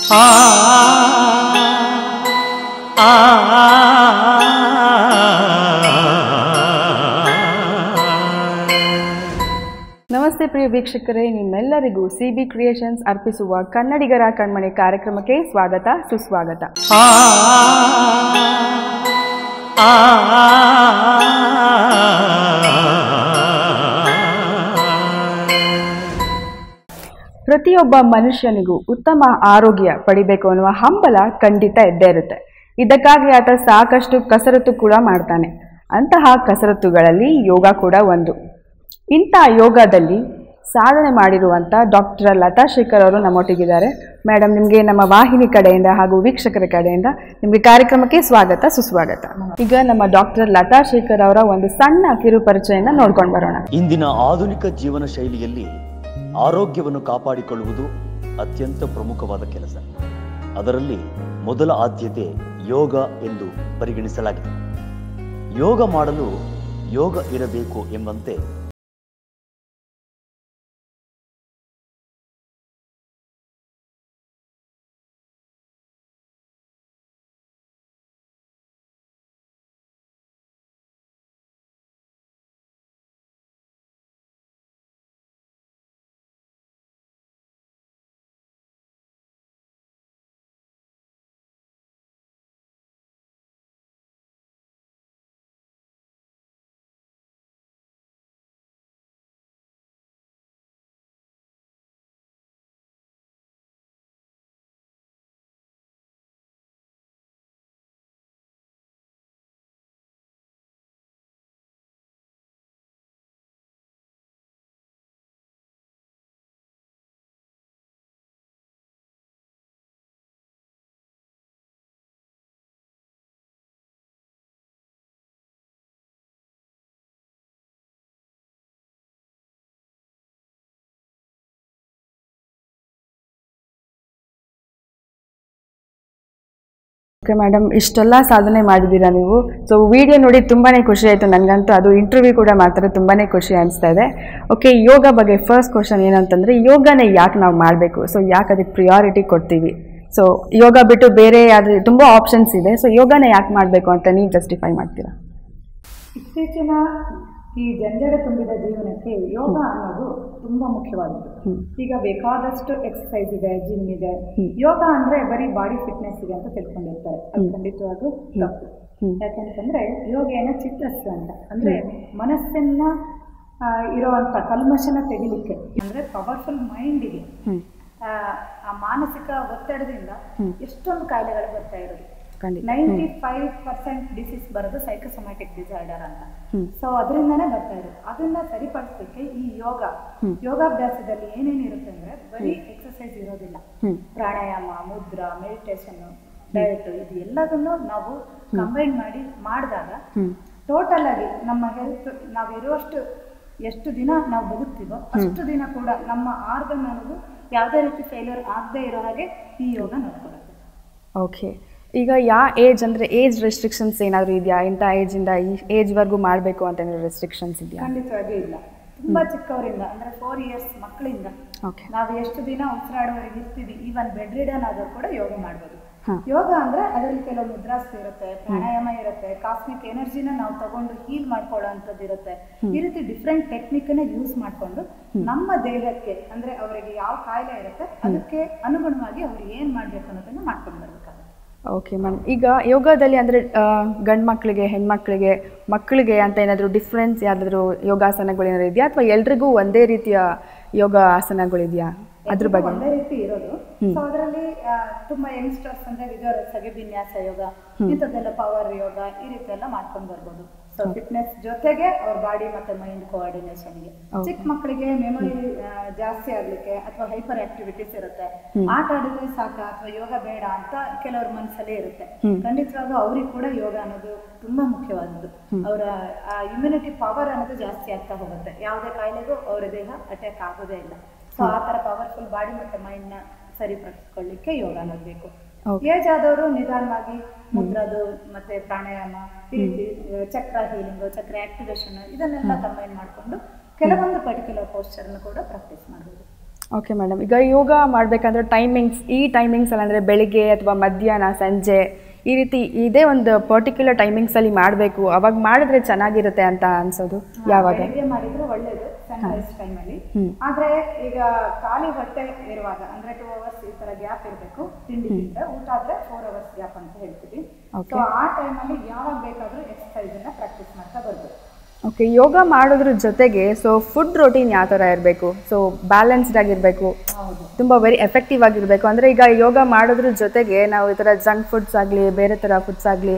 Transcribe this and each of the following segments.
ಆ ಆ ನಮಸ್ತೆ ಪ್ರಿಯ ವೀಕ್ಷಕರೇ ನಿಮ್ಮೆಲ್ಲರಿಗೂ ಸಿ ಬಿ ಕ್ರಿಯೇಷನ್ಸ್ ಅರ್ಪಿಸುವ ಕನ್ನಡಿಗರ ಕಣ್ಮಣಿ ಕಾರ್ಯಕ್ರಮಕ್ಕೆ ಸ್ವಾಗತ ಸುಸ್ವಾಗತ ಆ ಆ ಪ್ರತಿಯೊಬ್ಬ ಮನುಷ್ಯನಿಗೂ ಉತ್ತಮ ಆರೋಗ್ಯ ಪಡಿಬೇಕು ಅನ್ನುವ ಹಂಬಲ ಖಂಡಿತ ಇದ್ದೇ ಇರುತ್ತೆ ಇದಕ್ಕಾಗಿ ಆತ ಸಾಕಷ್ಟು ಕಸರತ್ತು ಕೂಡ ಮಾಡ್ತಾನೆ ಅಂತಹ ಕಸರತ್ತುಗಳಲ್ಲಿ ಯೋಗ ಕೂಡ ಒಂದು ಇಂಥ ಯೋಗದಲ್ಲಿ ಸಾಧನೆ ಮಾಡಿರುವಂಥ ಡಾಕ್ಟರ್ ಲತಾ ಶೇಖರ್ ಅವರು ನಮ್ಮೊಟ್ಟಿಗಿದ್ದಾರೆ ಮೇಡಮ್ ನಿಮಗೆ ನಮ್ಮ ವಾಹಿನಿ ಕಡೆಯಿಂದ ಹಾಗೂ ವೀಕ್ಷಕರ ಕಡೆಯಿಂದ ನಿಮಗೆ ಕಾರ್ಯಕ್ರಮಕ್ಕೆ ಸ್ವಾಗತ ಸುಸ್ವಾಗತ ಈಗ ನಮ್ಮ ಡಾಕ್ಟರ್ ಲತಾ ಶೇಖರ್ ಅವರ ಒಂದು ಸಣ್ಣ ಕಿರು ಪರಿಚಯನ ನೋಡ್ಕೊಂಡು ಬರೋಣ ಇಂದಿನ ಆಧುನಿಕ ಜೀವನ ಶೈಲಿಯಲ್ಲಿ ಆರೋಗ್ಯವನ್ನು ಕಾಪಾಡಿಕೊಳ್ಳುವುದು ಅತ್ಯಂತ ಪ್ರಮುಖವಾದ ಕೆಲಸ ಅದರಲ್ಲಿ ಮೊದಲ ಆದ್ಯತೆ ಯೋಗ ಎಂದು ಪರಿಗಣಿಸಲಾಗಿದೆ ಯೋಗ ಮಾಡಲು ಯೋಗ ಇರಬೇಕು ಎಂಬಂತೆ ಓಕೆ ಮೇಡಮ್ ಇಷ್ಟೆಲ್ಲ ಸಾಧನೆ ಮಾಡಿದ್ದೀರಾ ನೀವು ಸೊ ವಿಡಿಯೋ ನೋಡಿ ತುಂಬಾ ಖುಷಿ ಆಯಿತು ನನಗಂತೂ ಅದು ಇಂಟರ್ವ್ಯೂ ಕೂಡ ಮಾಡ್ತಾರೆ ತುಂಬಾ ಖುಷಿ ಅನಿಸ್ತಾ ಇದೆ ಓಕೆ ಯೋಗ ಬಗ್ಗೆ ಫಸ್ಟ್ ಕ್ವಶನ್ ಏನಂತಂದರೆ ಯೋಗನ ಯಾಕೆ ನಾವು ಮಾಡಬೇಕು ಸೊ ಯಾಕೆ ಅದಕ್ಕೆ ಪ್ರಿಯಾರಿಟಿ ಕೊಡ್ತೀವಿ ಸೊ ಯೋಗ ಬಿಟ್ಟು ಬೇರೆ ಯಾವ್ದು ತುಂಬ ಆಪ್ಷನ್ಸ್ ಇದೆ ಸೊ ಯೋಗನ ಯಾಕೆ ಮಾಡಬೇಕು ಅಂತ ನೀವು ಜಸ್ಟಿಫೈ ಮಾಡ್ತೀರಾ ಇತ್ತೀಚಿನ ಈ ಜಂಜಡ ತುಂಬಿದ ಜೀವನಕ್ಕೆ ಯೋಗ ಅನ್ನೋದು ತುಂಬಾ ಮುಖ್ಯವಾದದ್ದು ಹ್ಮ್. ಈಗ ಬೇಕಾದಷ್ಟು ಎಕ್ಸಸೈಸ್ ಇದೆ ಜಿಮ್ ಇದೆ ಹ್ಮ್. ಯೋಗ ಅಂದ್ರೆ ಬರೀ ಬಾಡಿ ಫಿಟ್ನೆಸ್ ಇದೆ ಅಂತ ತಿಳ್ಕೊಂಡಿರ್ತಾರೆ ಅದು ಹ್ಮ್. ಖಂಡಿತವಾಗೂ ತಪ್ಪು ಹ್ಮ್. ಯಾಕಂತಂದ್ರೆ ಯೋಗ ಏನ ಚಿತ್ತಸ್ಸು ಅಂತ ಅಂದ್ರೆ ಮನಸ್ಸನ್ನ ಆ, ಇರುವಂತ ಕಲ್ಮಶನ ತೆಗಿಲಿಕ್ಕೆ ಅಂದ್ರೆ ಪವರ್ಫುಲ್ ಮೈಂಡಿಗೆ ಹ್ಞೂ ಆ ಮಾನಸಿಕ ಒತ್ತಡದಿಂದ ಹ್ಮ್. ಎಷ್ಟೊಂದು ಕಾಯಿಲೆಗಳು ಬರ್ತಾ ಇರೋದು ಖಂಡಿತ ನೈಂಟಿ ಫೈವ್ ಪರ್ಸೆಂಟ್ ಡಿಸೀಸ್ ಬರೋದು ಸೈಕೋಸೊಮ್ಯಾಟಿಕ್ ಡಿಸಾರ್ಡರ್ ಅಂತ ಹ್ಮ್. ಸೊ ಅದರಿಂದನೇ ಬರ್ತಾ ಇರೋದು ಅದನ್ನ ಸರಿಪಡಿಸಲಿಕ್ಕೆ ಈ ಯೋಗ ಹ್ಮ್. ಯೋಗಾಭ್ಯಾಸದಲ್ಲಿ ಏನೇನು ಇರುತ್ತೆ ಅಂದ್ರೆ ಬರೀ ಎಕ್ಸಸೈಸ್ ಇರೋದಿಲ್ಲ ಹ್ಞೂ ಪ್ರಾಣಾಯಾಮ ಮುದ್ರಾ ಮೆಡಿಟೇಷನ್ ಡಯಟ್ ಇದು ಎಲ್ಲದನ್ನು ನಾವು ಕಂಬೈನ್ ಮಾಡಿ ಮಾಡಿದಾಗ ಹ್ಞೂ ಟೋಟಲ್ ಆಗಿ ನಮ್ಮ ಹೆಲ್ತ್ ನಾವು ಇರುವಷ್ಟು ಎಷ್ಟು ದಿನ ನಾವು ಬದುಕ್ತೀವೋ ಅಷ್ಟು ದಿನ ಕೂಡ ನಮ್ಮ ಆರ್ಗನ್ ಅನ್ನೋದು ಯಾವುದೇ ರೀತಿ ಫೇಲ್ಯೂರ್ ಆಗದೆ ಇರೋ ಹಾಗೆ ಈ ಯೋಗ ನೋಡ್ಕೊಳ್ಳುತ್ತೆ ಓಕೆ ಈಗ ಯಾವ ಏಜ್ ಅಂದರೆ ಏಜ್ ರೆಸ್ಟ್ರಿಕ್ಷನ್ಸ್ ಏನಾದರೂ ಇದೆಯಾ ಇಂಥ ಏಜಿಂದ ಈ ಏಜ್ವರೆಗೂ ಮಾಡಬೇಕು ಅಂತ ಏನಾದ್ರು ರೆಸ್ಟ್ರಿಕ್ಷನ್ಸ್ ಇದೆಯಾ ಖಂಡಿತವಾಗಿ ಇಲ್ಲ ತುಂಬಾ ಚಿಕ್ಕವರಿಂದ ಅಂದ್ರೆ ಫೋರ್ ಇಯರ್ಸ್ ಮಕ್ಕಳಿಂದ ಓಕೆ ನಾವು ಎಷ್ಟು ದಿನ ಉಸಿರಾಡುವವರೆಗೆ ಇರ್ತೀವಿ ಈವನ್ ಬೆಡ್ ರಿಡನ್ ಆದರೂ ಕೂಡ ಯೋಗ ಮಾಡ್ಬೋದು ಹಾ. ಯೋಗ ಅಂದ್ರೆ ಅದರಲ್ಲಿ ಕೆಲವು ಮುದ್ರಾಸ್ ಇರುತ್ತೆ ಪ್ರಾಣಾಯಾಮ ಇರುತ್ತೆ ಕಾಸ್ಮಿಕ್ ಎನರ್ಜಿನ ನಾವು ತಗೊಂಡು ಹೀಲ್ ಮಾಡ್ಕೊಳ್ಳೋ ಅಂಥದ್ದು ಇರುತ್ತೆ ಈ ರೀತಿ ಡಿಫ್ರೆಂಟ್ ಟೆಕ್ನಿಕ್ ನ ಯೂಸ್ ಮಾಡ್ಕೊಂಡು ನಮ್ಮ ದೇಹಕ್ಕೆ ಅಂದ್ರೆ ಅವರಿಗೆ ಯಾವ ಕಾಯಿಲೆ ಇರುತ್ತೆ ಅದಕ್ಕೆ ಅನುಗುಣವಾಗಿ ಅವ್ರು ಏನ್ ಮಾಡ್ಬೇಕು ಅನ್ನೋದನ್ನ ಮಾಡ್ಕೊಂಡು ಬರ್ಬೇಕಾಗುತ್ತೆ ಓಕೆ ಮ್ಯಾಮ್ ಈಗ ಯೋಗದಲ್ಲಿ ಅಂದರೆ ಗಂಡು ಮಕ್ಕಳಿಗೆ ಹೆಣ್ಮಕ್ಳಿಗೆ ಮಕ್ಕಳಿಗೆ ಅಂತ ಏನಾದರೂ ಡಿಫ್ರೆನ್ಸ್ ಯಾವುದಾದ್ರೂ ಯೋಗಾಸನಗಳು ಏನಾದ್ರು ಇದೆಯಾ ಅಥವಾ ಎಲ್ರಿಗೂ ಒಂದೇ ರೀತಿಯ ಯೋಗ ಆಸನಗಳಿದೆಯಾ ಅದ್ರ ಬಗ್ಗೆ ಒಂದೇ ರೀತಿ ಇರೋದು ಸೊ ಅದರಲ್ಲಿ ತುಂಬಾ ಯಂಗ್ಸ್ಟರ್ಸ್ ಅಂದ್ರೆ ವಿಜಯ ಸಗೆ ವಿನ್ಯಾಸ ಯೋಗ ಇಂಥದ್ದೆಲ್ಲ ಪವರ್ ಯೋಗ ಈ ರೀತಿ ಎಲ್ಲ ಮಾಡ್ಕೊಂಡು ಬರ್ಬೋದು ಸೊ ಫಿಟ್ನೆಸ್ ಜೊತೆಗೆ ಅವ್ರ ಬಾಡಿ ಮತ್ತೆ ಮೈಂಡ್ ಕೋಆರ್ಡಿನೇಷನ್ಗೆ ಚಿಕ್ಕ ಮಕ್ಕಳಿಗೆ ಮೆಮೊರಿ ಜಾಸ್ತಿ ಆಗ್ಲಿಕ್ಕೆ ಅಥವಾ ಹೈಪರ್ ಆಕ್ಟಿವಿಟೀಸ್ ಇರುತ್ತೆ ಆಟ ಆಡಿದ್ರೆ ಸಾಕ ಅಥವಾ ಯೋಗ ಬೇಡ ಅಂತ ಕೆಲವ್ರ ಮನಸ್ಸಲ್ಲೇ ಇರುತ್ತೆ ಖಂಡಿತವಾಗೂ ಅವ್ರಿಗೆ ಕೂಡ ಯೋಗ ಅನ್ನೋದು ತುಂಬಾ ಮುಖ್ಯವಾದದ್ದು ಅವರ ಇಮ್ಯುನಿಟಿ ಪವರ್ ಅನ್ನೋದು ಜಾಸ್ತಿ ಆಗ್ತಾ ಹೋಗುತ್ತೆ ಯಾವುದೇ ಕಾಯಿಲೆಗೂ ಅವರ ದೇಹ ಅಟ್ಯಾಕ್ ಆಗೋದೇ ಇಲ್ಲ ಸೊ ಆ ತರ ಪವರ್ಫುಲ್ ಬಾಡಿ ಮತ್ತೆ ಮೈಂಡ್ ನ ಸರಿಪಡಿಸ್ಕೊಳ್ಳಿಕ್ಕೆ ಯೋಗ ಅನ್ನೋದು ಬೇಕು Okay. ಏಜ್ ಆದವರು ನಿಧಾನವಾಗಿ ಮುದ್ರದು ಮತ್ತೆ ಪ್ರಾಣಾಯಾಮ ಈ ರೀತಿ ಆ, ಚಕ್ರ ಹೀಲಿಂಗ್ ಚಕ್ರ ಆಕ್ಟಿವೇಶನ್ ಇದನ್ನೆಲ್ಲ ಕಂಬೈನ್ ಮಾಡ್ಕೊಂಡು ಕೆಲವೊಂದು ಪರ್ಟಿಕ್ಯುಲರ್ ಪೋಸ್ಚರ್ನ ಕೂಡ ಪ್ರಾಕ್ಟೀಸ್ ಮಾಡ್ಬೋದು ಓಕೆ ಮೇಡಮ್ ಈಗ ಯೋಗ ಮಾಡಬೇಕಂದ್ರೆ ಟೈಮಿಂಗ್ಸ್ ಈ ಟೈಮಿಂಗ್ಸಲ್ಲಿ ಅಂದರೆ ಬೆಳಿಗ್ಗೆ ಅಥವಾ ಮಧ್ಯಾಹ್ನ ಸಂಜೆ ಈ ರೀತಿ ಇದೇ ಒಂದು ಪರ್ಟಿಕ್ಯುಲರ್ ಟೈಮಿಂಗ್ಸಲ್ಲಿ ಮಾಡಬೇಕು ಅವಾಗ ಮಾಡಿದ್ರೆ ಚೆನ್ನಾಗಿರುತ್ತೆ ಅಂತ ಅನ್ಸೋದು ಯಾವಾಗ ಬೆಳಗ್ಗೆ ಮಾಡಿದ್ರೆ ಒಳ್ಳೇದು ಸನ್ರೈಸ್ ಟೈಮಲ್ಲಿ ಹ್ಮ್. ಆದ್ರೆ ಈಗ ಖಾಲಿ ಹೊಟ್ಟೆ ಇರುವಾಗ ಅಂದ್ರೆ ಟೂ ಅವರ್ಸ್ ಈ ತರ ಗ್ಯಾಪ್ ಇರಬೇಕು ತಿಂಡಿ ತಿಂದ್ರೆ ಊಟ ಆದ್ರೆ ಫೋರ್ ಅವರ್ಸ್ ಗ್ಯಾಪ್ ಅಂತ ಹೇಳ್ತೀವಿ Okay. ಸೊ ಆ ಟೈಮಲ್ಲಿ ಯಾವಾಗ ಬೇಕಾದ್ರೂ ಎಕ್ಸರ್ಸೈಸ್ ಅನ್ನ ಪ್ರಾಕ್ಟೀಸ್ ಮಾಡ್ತಾ ಬರ್ಬೇಕು ಓಕೆ ಯೋಗ ಮಾಡೋದ್ರ ಜೊತೆಗೆ ಸೊ ಫುಡ್ ರೊಟೀನ್ ಯಾವ ಥರ ಇರಬೇಕು ಸೊ ಬ್ಯಾಲೆನ್ಸ್ಡ್ ಆಗಿರಬೇಕು ಹೌದು ತುಂಬ ವೆರಿ ಎಫೆಕ್ಟಿವ್ ಆಗಿರಬೇಕು ಅಂದರೆ ಈಗ ಯೋಗ ಮಾಡೋದ್ರ ಜೊತೆಗೆ ನಾವು ಈ ಥರ ಜಂಕ್ ಫುಡ್ಸ್ ಆಗಲಿ ಬೇರೆ ಥರ ಫುಡ್ಸ್ ಆಗಲಿ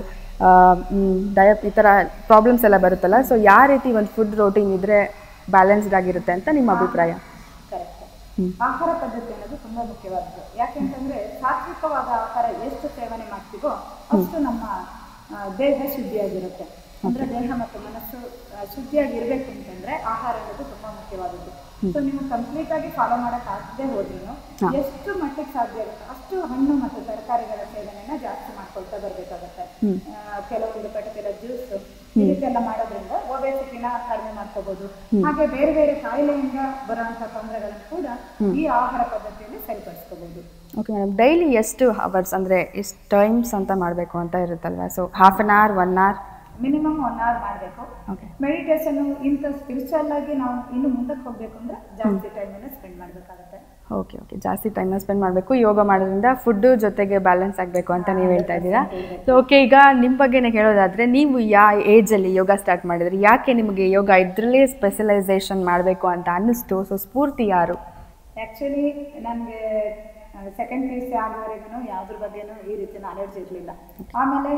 ಡಯ ಈ ಥರ ಪ್ರಾಬ್ಲಮ್ಸ್ ಎಲ್ಲ ಬರುತ್ತಲ್ಲ ಸೊ ಯಾವ ರೀತಿ ಒಂದು ಫುಡ್ ರೋಟೀನ್ ಇದ್ದರೆ ಬ್ಯಾಲೆನ್ಸ್ಡ್ ಆಗಿರುತ್ತೆ ಅಂತ ನಿಮ್ಮ ಅಭಿಪ್ರಾಯ ಕರೆಕ್ಟ್ ಹ್ಮ್. ಆಹಾರ ಪದ್ಧತಿ ಅನ್ನೋದು ತುಂಬಾ ಮುಖ್ಯವಾದ್ದು ಯಾಕೆಂತಂದ್ರೆ ಸಾತ್ವಿಕವಾದ ಆಹಾರ ಎಷ್ಟು ಸೇವನೆ ಮಾಡ್ತೀವೋ ಅಷ್ಟು ನಮ್ಮ ಆ, ದೇಹ ಶುದ್ಧಿಯಾಗಿರುತ್ತೆ ಅಂದ್ರೆ ದೇಹ ಮತ್ತು ಮನಸ್ಸು ಆ, ಶುದ್ಧಿಯಾಗಿರ್ಬೇಕು ಅಂತಂದ್ರೆ ಆಹಾರ ಅನ್ನೋದು ತುಂಬಾ ಮುಖ್ಯವಾದದ್ದು ಸೊ ನೀವು ಕಂಪ್ಲೀಟ್ ಆಗಿ ಫಾಲೋ ಮಾಡಕ್ ಆಗದೆ ಹೋದ್ರೂ ಹಾ. ಎಷ್ಟು ಮಟ್ಟಿಗೆ ಸಾಧ್ಯ ಆಗುತ್ತೆ ಅಷ್ಟು ಹಣ್ಣು ಮತ್ತು ತರಕಾರಿಗಳ ಸೇವನೆನ ಜಾಸ್ತಿ ಮಾಡ್ಕೊಳ್ತಾ ಬರ್ಬೇಕಾಗತ್ತೆ ಹ್ಮ್. ಆ, ಕೆಲವೊಂದು ಪರ್ಟಿಕ್ಯುಲರ್ ಜ್ಯೂಸ್ ಈ ರೀತಿ ಮಾಡೋದ್ರಿಂದ ಒಬೆಸಿಟಿನ ಕಡಿಮೆ ಮಾಡ್ಕೋಬಹುದು ಹಾಗೆ ಬೇರೆ ಬೇರೆ ಕಾಯಿಲೆಯಿಂದ ಬರುವಂತ ತೊಂದರೆಗಳನ್ನು ಕೂಡ ಈ ಆಹಾರ ಪದ್ಧತಿಯಲ್ಲಿ ಸರಿಪಡಿಸ್ಕೋಬಹುದು ಓಕೆ ಮೇಡಮ್ ಡೈಲಿ ಎಷ್ಟು ಅವರ್ಸ್ ಅಂದರೆ ಎಷ್ಟು ಟೈಮ್ಸ್ ಅಂತ ಮಾಡಬೇಕು ಅಂತ ಇರುತ್ತಲ್ವ so half an hour one hour minimum one hour ಮಾಡಬೇಕು ಓಕೆ ಮೆಡಿಟೇಷನ್ ಇಂಥ ಸ್ಪಿರಿಚುವಲ್ ಆಗಿ ನಾವು ಇನ್ನು ಮುಂದಕ್ಕೆ ಹೋಗ್ಬೇಕು ಅಂದ್ರೆ ಜಾಸ್ತಿ ಟೈಮನ್ನು ಸ್ಪೆಂಡ್ ಮಾಡಬೇಕಾಗತ್ತೆ ಓಕೆ ಓಕೆ ಜಾಸ್ತಿ ಟೈಮ್ನ ಸ್ಪೆಂಡ್ ಮಾಡಬೇಕು ಯೋಗ ಮಾಡೋದ್ರಿಂದ ಫುಡ್ಡು ಜೊತೆಗೆ ಬ್ಯಾಲೆನ್ಸ್ ಆಗಬೇಕು ಅಂತ ನೀವು ಹೇಳ್ತಾ ಇದ್ದೀರಾ ಸೊ ಓಕೆ ಈಗ ನಿಮ್ಮ ಬಗ್ಗೆನೇ ಹೇಳೋದಾದರೆ ನೀವು ಯಾವ ಏಜಲ್ಲಿ ಯೋಗ ಸ್ಟಾರ್ಟ್ ಮಾಡಿದ್ರಿ ಯಾಕೆ ನಿಮಗೆ ಯೋಗ ಇದರಲ್ಲೇ ಸ್ಪೆಷಲೈಸೇಷನ್ ಮಾಡಬೇಕು ಅಂತ ಅನ್ನಿಸ್ತು ಸೊ ಸ್ಫೂರ್ತಿ ಯಾರು ಆ್ಯಕ್ಚುಲಿ ನನಗೆ ಸೆಕೆಂಡ್ ಪಿ ಯು ಸಿ ಆಗುವವರೆಗೂ ಯಾವ್ದ್ರ ಬಗ್ಗೆನೂ ಈ ರೀತಿ ನಾಲೆಡ್ಜ್ ಇರಲಿಲ್ಲ ಆಮೇಲೆ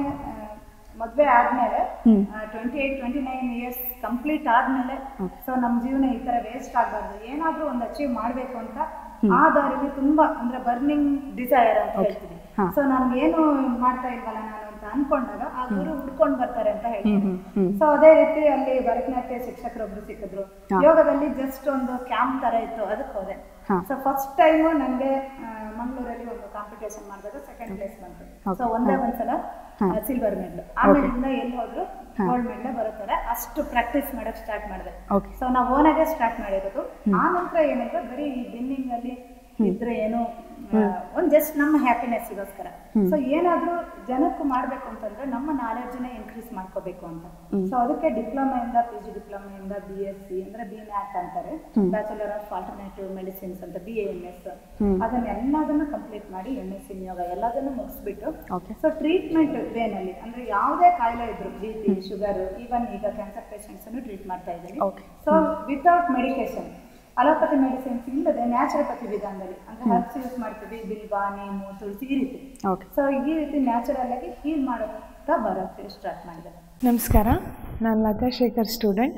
ಮದುವೆ ಆದಮೇಲೆ hmm. Twenty eight twenty nine years complete ಆದಮೇಲೆ ಸೊ ನಮ್ಮ ಜೀವನ ಈ ಥರ ವೇಸ್ಟ್ ಆಗಬಾರ್ದು ಏನಾದರೂ ಒಂದು ಅಚೀವ್ ಮಾಡಬೇಕು ಅಂತ ಆ ದಾರಿಲಿ ತುಂಬ ಅಂದರೆ ಬರ್ನಿಂಗ್ ಡಿಸೈರ್ ಅಂತ ಹೇಳ್ತೀವಿ ಹಾ. ಸೊ ನಾನು ಏನು ಮಾಡ್ತಾ ಇಲ್ವಲ್ಲ ನಾನು ಅಂತ ಅನ್ಕೊಂಡಾಗ ಆ ಗುರು ಹುಡ್ಕೊಂಡು ಬರ್ತಾರೆ ಅಂತ ಹೇಳ್ತೀನಿ ಹ್ಮ್, ಹ್ಮ್. ಸೊ ಅದೇ ರೀತಿ ಅಲ್ಲಿ ಭರತನಾಟ್ಯ ಶಿಕ್ಷಕರೊಬ್ರು ಸಿಕ್ಕಿದ್ರು ಹಾ. ಯೋಗದಲ್ಲಿ ಜಸ್ಟ್ ಒಂದು ಕ್ಯಾಂಪ್ ತರ ಇತ್ತು ಅದಕ್ಕೆ ಹೋದೆ ಹಾ. ಸೊ ಫಸ್ಟ್ ಟೈಮ್ ನನಗೆ ಮಂಗಳೂರಲ್ಲಿ ಒಂದು ಕಾಂಪಿಟೇಷನ್ ಮಾಡಿದಾಗ ಸೆಕೆಂಡ್ ಪ್ಲೇಸ್ ಬಂತು Okay. ಸೊ ಒಂದೇ ಒಂದ್ಸಲ ಹಾ. ಸಿಲ್ವರ್ ಮೆಡಲ್ ಆಮೇಲಿಂದ ಎಲ್ಲಿ ಹೋದ್ರು ಗೋಲ್ಡ್ ಮೆಡಲ್ ಬರುತ್ತಾರೆ ಅಷ್ಟು ಪ್ರಾಕ್ಟೀಸ್ ಮಾಡಕ್ ಸ್ಟಾರ್ಟ್ ಮಾಡಿದೆ ಓಕೆ ಸೊ ನಾವು ಓನಾಗೆ ಸ್ಟಾರ್ಟ್ ಮಾಡಿರೋದು ಆ ನಂತರ ಏನಂದ್ರೆ ಬರೀ ಈ ಬಿನ್ನಿಂಗ್ ಅಲ್ಲಿ ಇದ್ರೆ ಏನು ಆ, ಒಂದ್ ಜಸ್ಟ್ ನಮ್ಮ ಹ್ಯಾಪಿನೆಸ್ಗೋಸ್ಕರ ಸೊ ಏನಾದ್ರೂ ಜನಕ್ಕೂ ಮಾಡ್ಬೇಕು ಅಂತಂದ್ರೆ ನಮ್ಮ ನಾಲೆಡ್ಜ್ನ ಇನ್ಕ್ರೀಸ್ ಮಾಡ್ಕೋಬೇಕು ಅಂತ ಸೊ ಅದಕ್ಕೆ ಡಿಪ್ಲೊಮೆಯಿಂದ ಪಿ ಜಿ ಡಿಪ್ಲೊಮೆಯಿಂದ ಬಿ ಎಸ್ ಸಿ ಅಂದ್ರೆ ಬಿ ನ್ಯಾಕ್ ಅಂತಾರೆ ಬ್ಯಾಚುಲರ್ ಆಫ್ ಆಲ್ಟರ್ನೇಟಿವ್ ಮೆಡಿಸಿನ್ಸ್ ಅಂತ ಬಿ ಎಮ್ ಎಸ್ ಅದನ್ನೆಲ್ಲದನ್ನು ಕಂಪ್ಲೀಟ್ ಮಾಡಿ ಎಮ್ ಎಸ್ ಸಿ ಯೋಗ ಎಲ್ಲದನ್ನು ಮುಗಿಸ್ಬಿಟ್ಟು ಓಕೆ ಸೊ ಟ್ರೀಟ್ಮೆಂಟ್ ವೇನಲ್ಲಿ ಅಂದ್ರೆ ಯಾವುದೇ ಕಾಯಿಲೆ ಇದ್ರು ಬಿ ಪಿ ಶುಗರ್ ಈವನ್ ಈಗ ಕ್ಯಾನ್ಸರ್ ಪೇಷಂಟ್ಸ್ ಅನ್ನು ಟ್ರೀಟ್ ಮಾಡ್ತಾ ಇದ್ದೀನಿ Okay. So without medication allopathy medicines ಇಲ್ಲದೆ ನ್ಯಾಚುರೋಪತಿ ವಿಧಾನದಲ್ಲಿ ಅಂದ್ರೆ ಹರ್ಬ್ಸ್ ಯೂಸ್ ಮಾಡ್ತೀವಿ ಬಿಲ್ವ ನೇಮು ತುಳಸಿ ಈ ರೀತಿ ಓಕೆ ಸೊ ಈ ರೀತಿ ನ್ಯಾಚುರಲ್ ಆಗಿ ಹೀಲ್ ಮಾಡೋಂತ ಬರೋಕ್ಕೆ ಸ್ಟಾರ್ಟ್ ಮಾಡಿದೆ ನಮಸ್ಕಾರ ನಾನು ಲತಾ ಶೇಖರ್ ಸ್ಟೂಡೆಂಟ್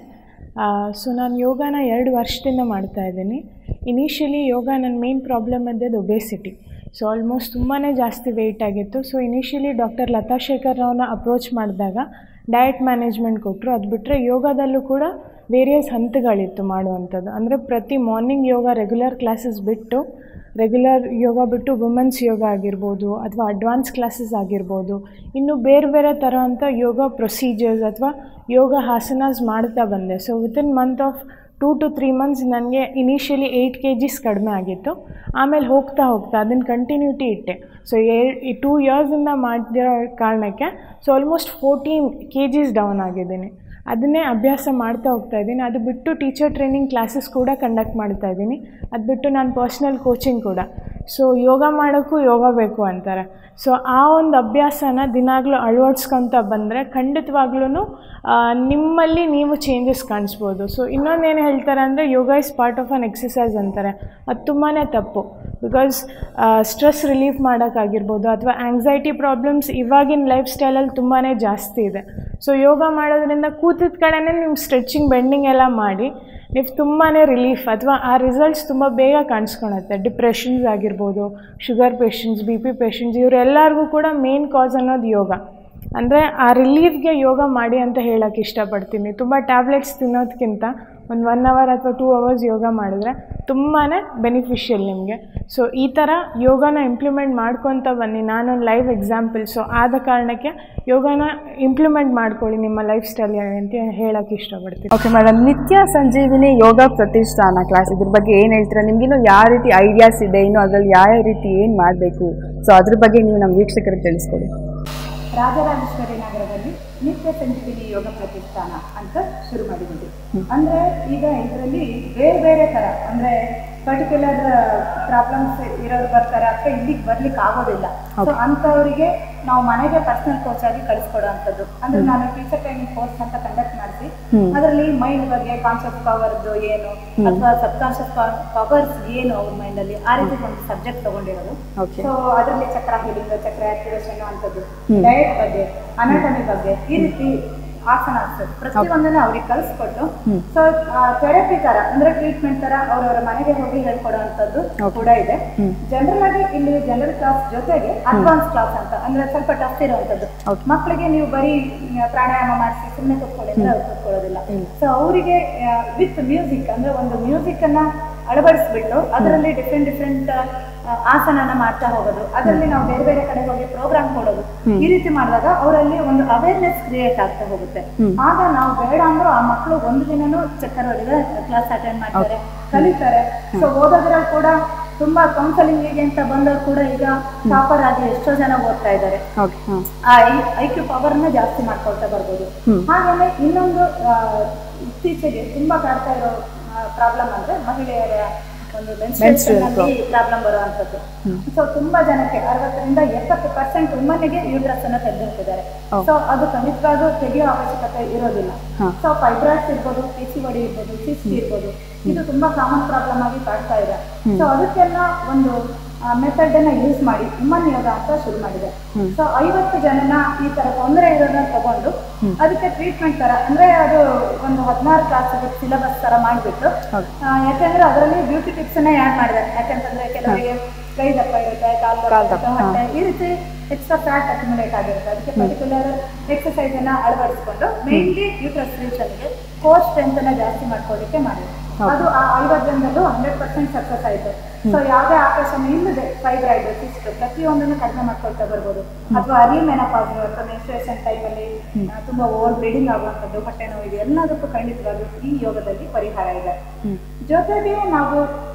ಸೊ ನಾನು ಯೋಗನ ಎರಡು ವರ್ಷದಿಂದ ಮಾಡ್ತಾ ಇದ್ದೀನಿ ಇನಿಷಿಯಲಿ ಯೋಗ ನನ್ನ ಮೇನ್ ಪ್ರಾಬ್ಲಮ್ ಇದ್ದದ್ದು ಒಬೇಸಿಟಿ ಸೊ ಆಲ್ಮೋಸ್ಟ್ ತುಂಬಾ ಜಾಸ್ತಿ ವೆಯ್ಟ್ ಆಗಿತ್ತು so initially doctor Latha Shekhar ರಾವ್ನ ಅಪ್ರೋಚ್ ಮಾಡಿದಾಗ ಡಯಟ್ ಮ್ಯಾನೇಜ್ಮೆಂಟ್ ಕೊಟ್ಟರು ಅದು ಬಿಟ್ಟರೆ ಯೋಗದಲ್ಲೂ ಕೂಡ ವೇರಿಯಸ್ ಹಂತಗಳಿತ್ತು ಮಾಡುವಂಥದ್ದು ಅಂದರೆ ಪ್ರತಿ ಮಾರ್ನಿಂಗ್ ಯೋಗ ರೆಗ್ಯುಲರ್ ಕ್ಲಾಸಸ್ ಬಿಟ್ಟು ರೆಗ್ಯುಲರ್ ಯೋಗ ಬಿಟ್ಟು ವುಮೆನ್ಸ್ ಯೋಗ ಆಗಿರ್ಬೋದು ಅಥವಾ ಅಡ್ವಾನ್ಸ್ ಕ್ಲಾಸಸ್ ಆಗಿರ್ಬೋದು ಇನ್ನು ಬೇರೆ ಬೇರೆ ಥರ ಅಂತ ಯೋಗ ಪ್ರೊಸೀಜರ್ಸ್ ಅಥವಾ ಯೋಗ ಹಾಸನಾಸ್ ಮಾಡ್ತಾ ಬಂದೆ so within month of two to three months ನನಗೆ ಇನಿಷಿಯಲಿ ಏಯ್ಟ್ ಕೆ ಜಿಸ್ ಕಡಿಮೆ ಆಗಿತ್ತು ಆಮೇಲೆ ಹೋಗ್ತಾ ಹೋಗ್ತಾ ಅದನ್ನು ಕಂಟಿನ್ಯೂಟಿ ಇಟ್ಟೆ ಸೊ ಈ ಟೂ ಇಯರ್ಸಿಂದ ಮಾಡಿರೋ ಕಾರಣಕ್ಕೆ so almost fourteen K Gs down ಆಗಿದ್ದೀನಿ ಅದನ್ನೇ ಅಭ್ಯಾಸ ಮಾಡ್ತಾ ಹೋಗ್ತಾ ಇದ್ದೀನಿ ಅದು ಬಿಟ್ಟು ಟೀಚರ್ ಟ್ರೈನಿಂಗ್ ಕ್ಲಾಸಸ್ ಕೂಡ ಕಂಡಕ್ಟ್ ಮಾಡ್ತಾ ಇದ್ದೀನಿ ಅದು ಬಿಟ್ಟು ನಾನು ಪರ್ಸ್ನಲ್ ಕೋಚಿಂಗ್ ಕೂಡ ಸೊ ಯೋಗ ಮಾಡೋಕ್ಕೂ ಯೋಗ ಬೇಕು ಅಂತಾರೆ ಸೊ ಆ ಒಂದು ಅಭ್ಯಾಸನ ದಿನಾಗಲೂ ಅಳವಡಿಸ್ಕೊತ ಬಂದರೆ ಖಂಡಿತವಾಗ್ಲೂ ನಿಮ್ಮಲ್ಲಿ ನೀವು ಚೇಂಜಸ್ ಕಾಣಿಸ್ಬೋದು ಸೊ ಇನ್ನೊಂದೇನು ಹೇಳ್ತಾರೆ ಅಂದರೆ yoga is part of an exercise ಅಂತಾರೆ ಅದು ತುಂಬಾ ತಪ್ಪು ಬಿಕಾಸ್ ಸ್ಟ್ರೆಸ್ ರಿಲೀಫ್ ಮಾಡೋಕ್ಕಾಗಿರ್ಬೋದು ಅಥವಾ ಆ್ಯಂಗ್ಸೈಟಿ ಪ್ರಾಬ್ಲಮ್ಸ್ ಇವಾಗಿನ ಲೈಫ್ ಸ್ಟೈಲಲ್ಲಿ ತುಂಬಾ ಜಾಸ್ತಿ ಇದೆ ಸೊ ಯೋಗ ಮಾಡೋದ್ರಿಂದ ಕೂತಿದ ಕಡೆನೇ ನಿಮ್ಮ ಸ್ಟ್ರೆಚಿಂಗ್ ಬೆಂಡಿಂಗ್ ಎಲ್ಲ ಮಾಡಿ ನೀವು ತುಂಬಾ ರಿಲೀಫ್ ಅಥವಾ ಆ ರಿಸಲ್ಟ್ಸ್ ತುಂಬ ಬೇಗ ಕಾಣಿಸ್ಕೊಳತ್ತೆ ಡಿಪ್ರೆಷನ್ಸ್ ಆಗಿರ್ಬೋದು sugar patients B P patients ಇವರೆಲ್ಲರಿಗೂ ಕೂಡ ಮೇನ್ ಕಾಸ್ ಅನ್ನೋದು ಯೋಗ ಅಂದರೆ ಆ ರಿಲೀಫ್ಗೆ ಯೋಗ ಮಾಡಿ ಅಂತ ಹೇಳೋಕ್ಕೆ ಇಷ್ಟಪಡ್ತೀನಿ ತುಂಬ ಟ್ಯಾಬ್ಲೆಟ್ಸ್ ತಿನ್ನೋದಕ್ಕಿಂತ ಒಂದು ಒನ್ ಅವರ್ ಅಥವಾ ಟೂ ಅವರ್ಸ್ ಯೋಗ ಮಾಡಿದ್ರೆ ತುಂಬಾ ಬೆನಿಫಿಷಿಯಲ್ ನಿಮಗೆ ಸೊ ಈ ಥರ ಯೋಗನ ಇಂಪ್ಲಿಮೆಂಟ್ ಮಾಡ್ಕೊತ ಬನ್ನಿ ನಾನೊಂದು ಲೈವ್ ಎಕ್ಸಾಂಪಲ್ ಸೊ ಆದ ಕಾರಣಕ್ಕೆ ಯೋಗನ ಇಂಪ್ಲಿಮೆಂಟ್ ಮಾಡ್ಕೊಳ್ಳಿ ನಿಮ್ಮ ಲೈಫ್ ಸ್ಟೈಲ್ ಅಂತ ಹೇಳಕ್ಕೆ ಇಷ್ಟಪಡ್ತೀನಿ ಓಕೆ ಮೇಡಮ್ ನಿತ್ಯ ಸಂಜೀವಿನಿ ಯೋಗ ಪ್ರತಿಷ್ಠಾನ ಕ್ಲಾಸ್ ಇದ್ರ ಬಗ್ಗೆ ಏನು ಹೇಳ್ತೀರಾ ನಿಮ್ಗಿನ್ನು ಯಾವ ರೀತಿ ಐಡಿಯಾಸ್ ಇದೆ ಇನ್ನು ಅದ್ರಲ್ಲಿ ಯಾವ ರೀತಿ ಏನು ಮಾಡಬೇಕು ಸೊ ಅದ್ರ ಬಗ್ಗೆ ನೀವು ನಮ್ಮ ವೀಕ್ಷಕರಿಗೆ ತಿಳಿಸ್ಕೊಡಿ ರಾಜರಾಜೇಶ್ವರಿ ನಗರದಲ್ಲಿ ನಿತ್ಯ ಸಂಜೀವಿನಿ ಯೋಗ ಪ್ರತಿಷ್ಠಾನ ಅಂತ ಶುರು ಮಾಡಿದ್ದೀವಿ ಅಂದ್ರೆ ಈಗ ಇದರಲ್ಲಿ ಬೇರೆ ಬೇರೆ ತರ ಅಂದ್ರೆ ಪರ್ಟಿಕ್ಯುಲರ್ ಪ್ರಾಬ್ಲಮ್ಸ್ ಇರೋರು ಬರ್ತಾರೆ ಅಥವಾ ಇಲ್ಲಿಗೆ ಬರ್ಲಿಕ್ಕೆ ಆಗೋದಿಲ್ಲ ಸೊ ಅಂತವರಿಗೆ ನಾವು ಮನೆಗೆ ಪರ್ಸನಲ್ ಕೋಚ್ ಆಗಿ ಕಳಿಸ್ಕೊಡುವಂಥದ್ದು ಅಂದ್ರೆ ನಾನು ಟೀಚರ್ ಟ್ರೈನಿಂಗ್ ಕೋರ್ಸ್ ಅಂತ ಕಂಡಕ್ಟ್ ಮಾಡಿಸಿ ಅದರಲ್ಲಿ ಮೈಂಡ್ ಬಗ್ಗೆ ಕಾನ್ಸೆಪ್ಟ್ ಪವರ್ದು ಏನು ಅಥವಾ ಸಬ್ ಕಾನ್ಶಿಯಸ್ ಪವರ್ಸ್ ಏನು ಅವ್ರ ಮೈಂಡ್ ಅಲ್ಲಿ ಆ ರೀತಿ ಒಂದು ಸಬ್ಜೆಕ್ಟ್ ತಗೊಂಡಿರೋದು Okay. ಸೊ ಅದರಲ್ಲಿ ಚಕ್ರ ಹೀಲಿಂಗ್ ಚಕ್ರ ಆಕ್ಟಿವೇಶನ್ ಅಂತದ್ದು ಡಯಟ್ ಬಗ್ಗೆ ಅನಾಟಮಿ ಬಗ್ಗೆ ಈ ರೀತಿ ಆಸನ ಪ್ರತಿಯೊಂದನ್ನ ಅವ್ರಿಗೆ ಕಲಿಸ್ಕೊಟ್ಟು ಸೊ ಥೆರಪಿ ತರ ಅಂದ್ರೆ ಟ್ರೀಟ್ಮೆಂಟ್ ತರ ಅವ್ರವ್ರ ಮನೆಗೆ ಹೋಗಿ ಹೇಳ್ಕೊಡುವಂತದ್ದು ಕೂಡ ಇದೆ ಜನರಲ್ ಆಗಿ ಇಲ್ಲಿ ಜನರಲ್ ಕ್ಲಾಸ್ ಜೊತೆಗೆ ಅಡ್ವಾನ್ಸ್ ಕ್ಲಾಸ್ ಅಂತ ಅಂದ್ರೆ ಸ್ವಲ್ಪ ಟಫ್ ಇರುವಂತದ್ದು ಮಕ್ಕಳಿಗೆ ನೀವು ಬರೀ ಮ್, ಪ್ರಾಣಾಯಾಮ ಮಾಡಿಸಿ ಸುಮ್ಮನೆ ಕೂತ್ಕೊಳ್ಳಿ ಅಂದ್ರೆ ಅವ್ರು ಕೂತ್ಕೊಳ್ಳೋದಿಲ್ಲ ಸೊ ಅವರಿಗೆ ವಿತ್ ಮ್ಯೂಸಿಕ್ ಅಂದ್ರೆ ಒಂದು ಮ್ಯೂಸಿಕ್ ಅನ್ನ ಅಳವಡಿಸ್ಬಿಟ್ಟು ಅದರಲ್ಲಿ ಡಿಫ್ರೆಂಟ್ ಡಿಫ್ರೆಂಟ್ ಆಸನನ ಮಾಡ್ತಾ ಹೋಗೋದು ಅದರಲ್ಲಿ ನಾವು ಬೇರೆ ಬೇರೆ ಕಡೆ ಹೋಗಿ ಪ್ರೋಗ್ರಾಮ್ ಕೊಡೋದು ಈ ರೀತಿ ಮಾಡಿದಾಗ ಅವರಲ್ಲಿ ಒಂದು ಅವೇರ್ನೆಸ್ ಕ್ರಿಯೇಟ್ ಆಗ್ತಾ ಹೋಗುತ್ತೆ ಆಗ ನಾವು ಬೇಡ ಅಂದ್ರೂ ಆ ಮಕ್ಕಳು ಒಂದು ದಿನನೂ ಚಕ್ಕರ್ ಹೊಡೆದ ಕ್ಲಾಸ್ ಅಟೆಂಡ್ ಮಾಡ್ತಾರೆ ಕಲಿತಾರೆ ಸೊ ಓದೋದ್ರಲ್ಲಿ ಕೂಡ ತುಂಬಾ ಕೌನ್ಸಲಿಂಗಿಗೆ ಅಂತ ಬಂದವರು ಕೂಡ ಈಗ ಟಾಪರ್ ಆಗಿ ಎಷ್ಟೋ ಜನ ಓದ್ತಾ ಇದ್ದಾರೆ ಓಕೆ ಹಾಂ ಆ ಐ ಕ್ಯೂ ಪವರ್ನ ಜಾಸ್ತಿ ಮಾಡ್ಕೊಳ್ತಾ ಬರ್ಬೋದು ಹಾಗೇನೆ ಇನ್ನೊಂದು ಆ, ಇತ್ತೀಚೆಗೆ ತುಂಬಾ ಕಾಡ್ತಾ ಇರೋ ಪ್ರಾಬ್ಲಮ್ ಅಂದ್ರೆ ಮಹಿಳೆಯರ ಒಂದು menstruation ಅಲ್ಲಿ ಪ್ರಾಬ್ಲಮ್ ಬರುವಂತದ್ದು ಸೊ ತುಂಬಾ ಜನಕ್ಕೆ ಅರವತ್ತರಿಂದ ಎಪ್ಪತ್ತು ಪರ್ಸೆಂಟ್ ವುಮನ್ಗೆ ಯೂಟ್ರಸ್ ಅನ್ನ ತೆಗೆದುಹಾಕಿದ್ದಾರೆ ಸೊ ಅದು ಖಂಡಿತವಾಗೂ ತೆಗೆಯೋ ಅವಶ್ಯಕತೆ ಇರೋದಿಲ್ಲ ಸೊ ಫೈಬ್ರಾಯ್ಡ್ಸ್ ಇರ್ಬೋದು ಪಿಸಿಒಡಿ ಇರ್ಬೋದು ಸಿಸ್ಟ್ ಇರ್ಬೋದು ಇದು ತುಂಬಾ ಕಾಮನ್ ಪ್ರಾಬ್ಲಮ್ ಆಗಿ ಕಾಡ್ತಾ ಇದೆ ಸೊ ಅದಕ್ಕೆಲ್ಲ ಒಂದು ಮೆಥಡ್ ಅನ್ನ ಯೂಸ್ ಮಾಡಿ ವುಮನ್ ಯೋಗ ಅಂತ ಶುರು ಮಾಡಿದೆ ಸೊ ಐವತ್ತು ಜನನ ಈ ತರ ತೊಂದರೆ ಇರೋದನ್ನ ತಗೊಂಡು ಅದಕ್ಕೆ ಟ್ರೀಟ್ಮೆಂಟ್ ತರ ಅಂದ್ರೆ ಅದು ಒಂದು ಹದಿನಾರು ಕ್ಲಾಸ್ ಸಿಲೆಬಸ್ ತರ ಮಾಡಿಬಿಟ್ಟು ಯಾಕಂದ್ರೆ ಅದರಲ್ಲಿ ಬ್ಯೂಟಿ ಟಿಪ್ಸ್ ಅನ್ನ ಆಡ್ ಮಾಡಿದ್ದಾರೆ ಯಾಕಂತಂದ್ರೆ ಕೆಲವರಿಗೆ ಕೈ ದಪ್ಪ ಇರುತ್ತೆ ಕಾಲು ದಪ್ಪ ಇರುತ್ತೆ, ಹೊಟ್ಟೆ ಈ ರೀತಿ ಎಕ್ಸ್ಟ್ರಾ ಫ್ಯಾಟ್ ಅಕ್ಯುಮುಲೇಟ್ ಆಗಿರುತ್ತೆ ಅದಕ್ಕೆ ಪರ್ಟಿಕ್ಯುಲರ್ ಎಕ್ಸಸೈಸ್ ಅನ್ನ ಅಳವಡಿಸಿಕೊಂಡು ಮೇನ್ಲಿ ಯೂಟ್ರಸ್ ಗೆ ಕೋರ್ ಸ್ಟ್ರೆಂತ್ ಅನ್ನ ಜಾಸ್ತಿ ಮಾಡ್ಕೊಳ್ಳಿಕ್ಕೆ ಮಾಡಿದ್ರು ಅದು ಆ ಐವತ್ತು ಜನದಲ್ಲೂ ಹಂಡ್ರೆಡ್ ಪರ್ಸೆಂಟ್ ಸಕ್ಸಸ್ ಆಯ್ತು ಸೊ ಯಾವುದೇ ಆಪರೇಷನ್ ಇಲ್ಲದೆ ಫೈಬ್ರಾಯ್ಡ್ ಸಿಸ್ಟ್ ಪ್ರತಿಯೊಂದನ್ನು ಕಡಿಮೆ ಮಾಡ್ಕೊಳ್ತಾ ಬರ್ಬೋದು ಅಥವಾ ಅರ್ಲಿ ಮೆನಪಾಸ್ ಅಥವಾ ಮೆನ್ಸ್ಟ್ರೇಷನ್ ಟೈಮಲ್ಲಿ ತುಂಬಾ ಓವರ್ ಬ್ಲೀಡಿಂಗ್ ಆಗುವಂಥದ್ದು ಹೊಟ್ಟೆ ನೋವು ಇದೆ ಎಲ್ಲದಕ್ಕೂ ಖಂಡಿತವಾಗ್ಲೂ ಈ ಯೋಗದಲ್ಲಿ ಪರಿಹಾರ ಇದೆ ಜೊತೆಗೆ ನಾವು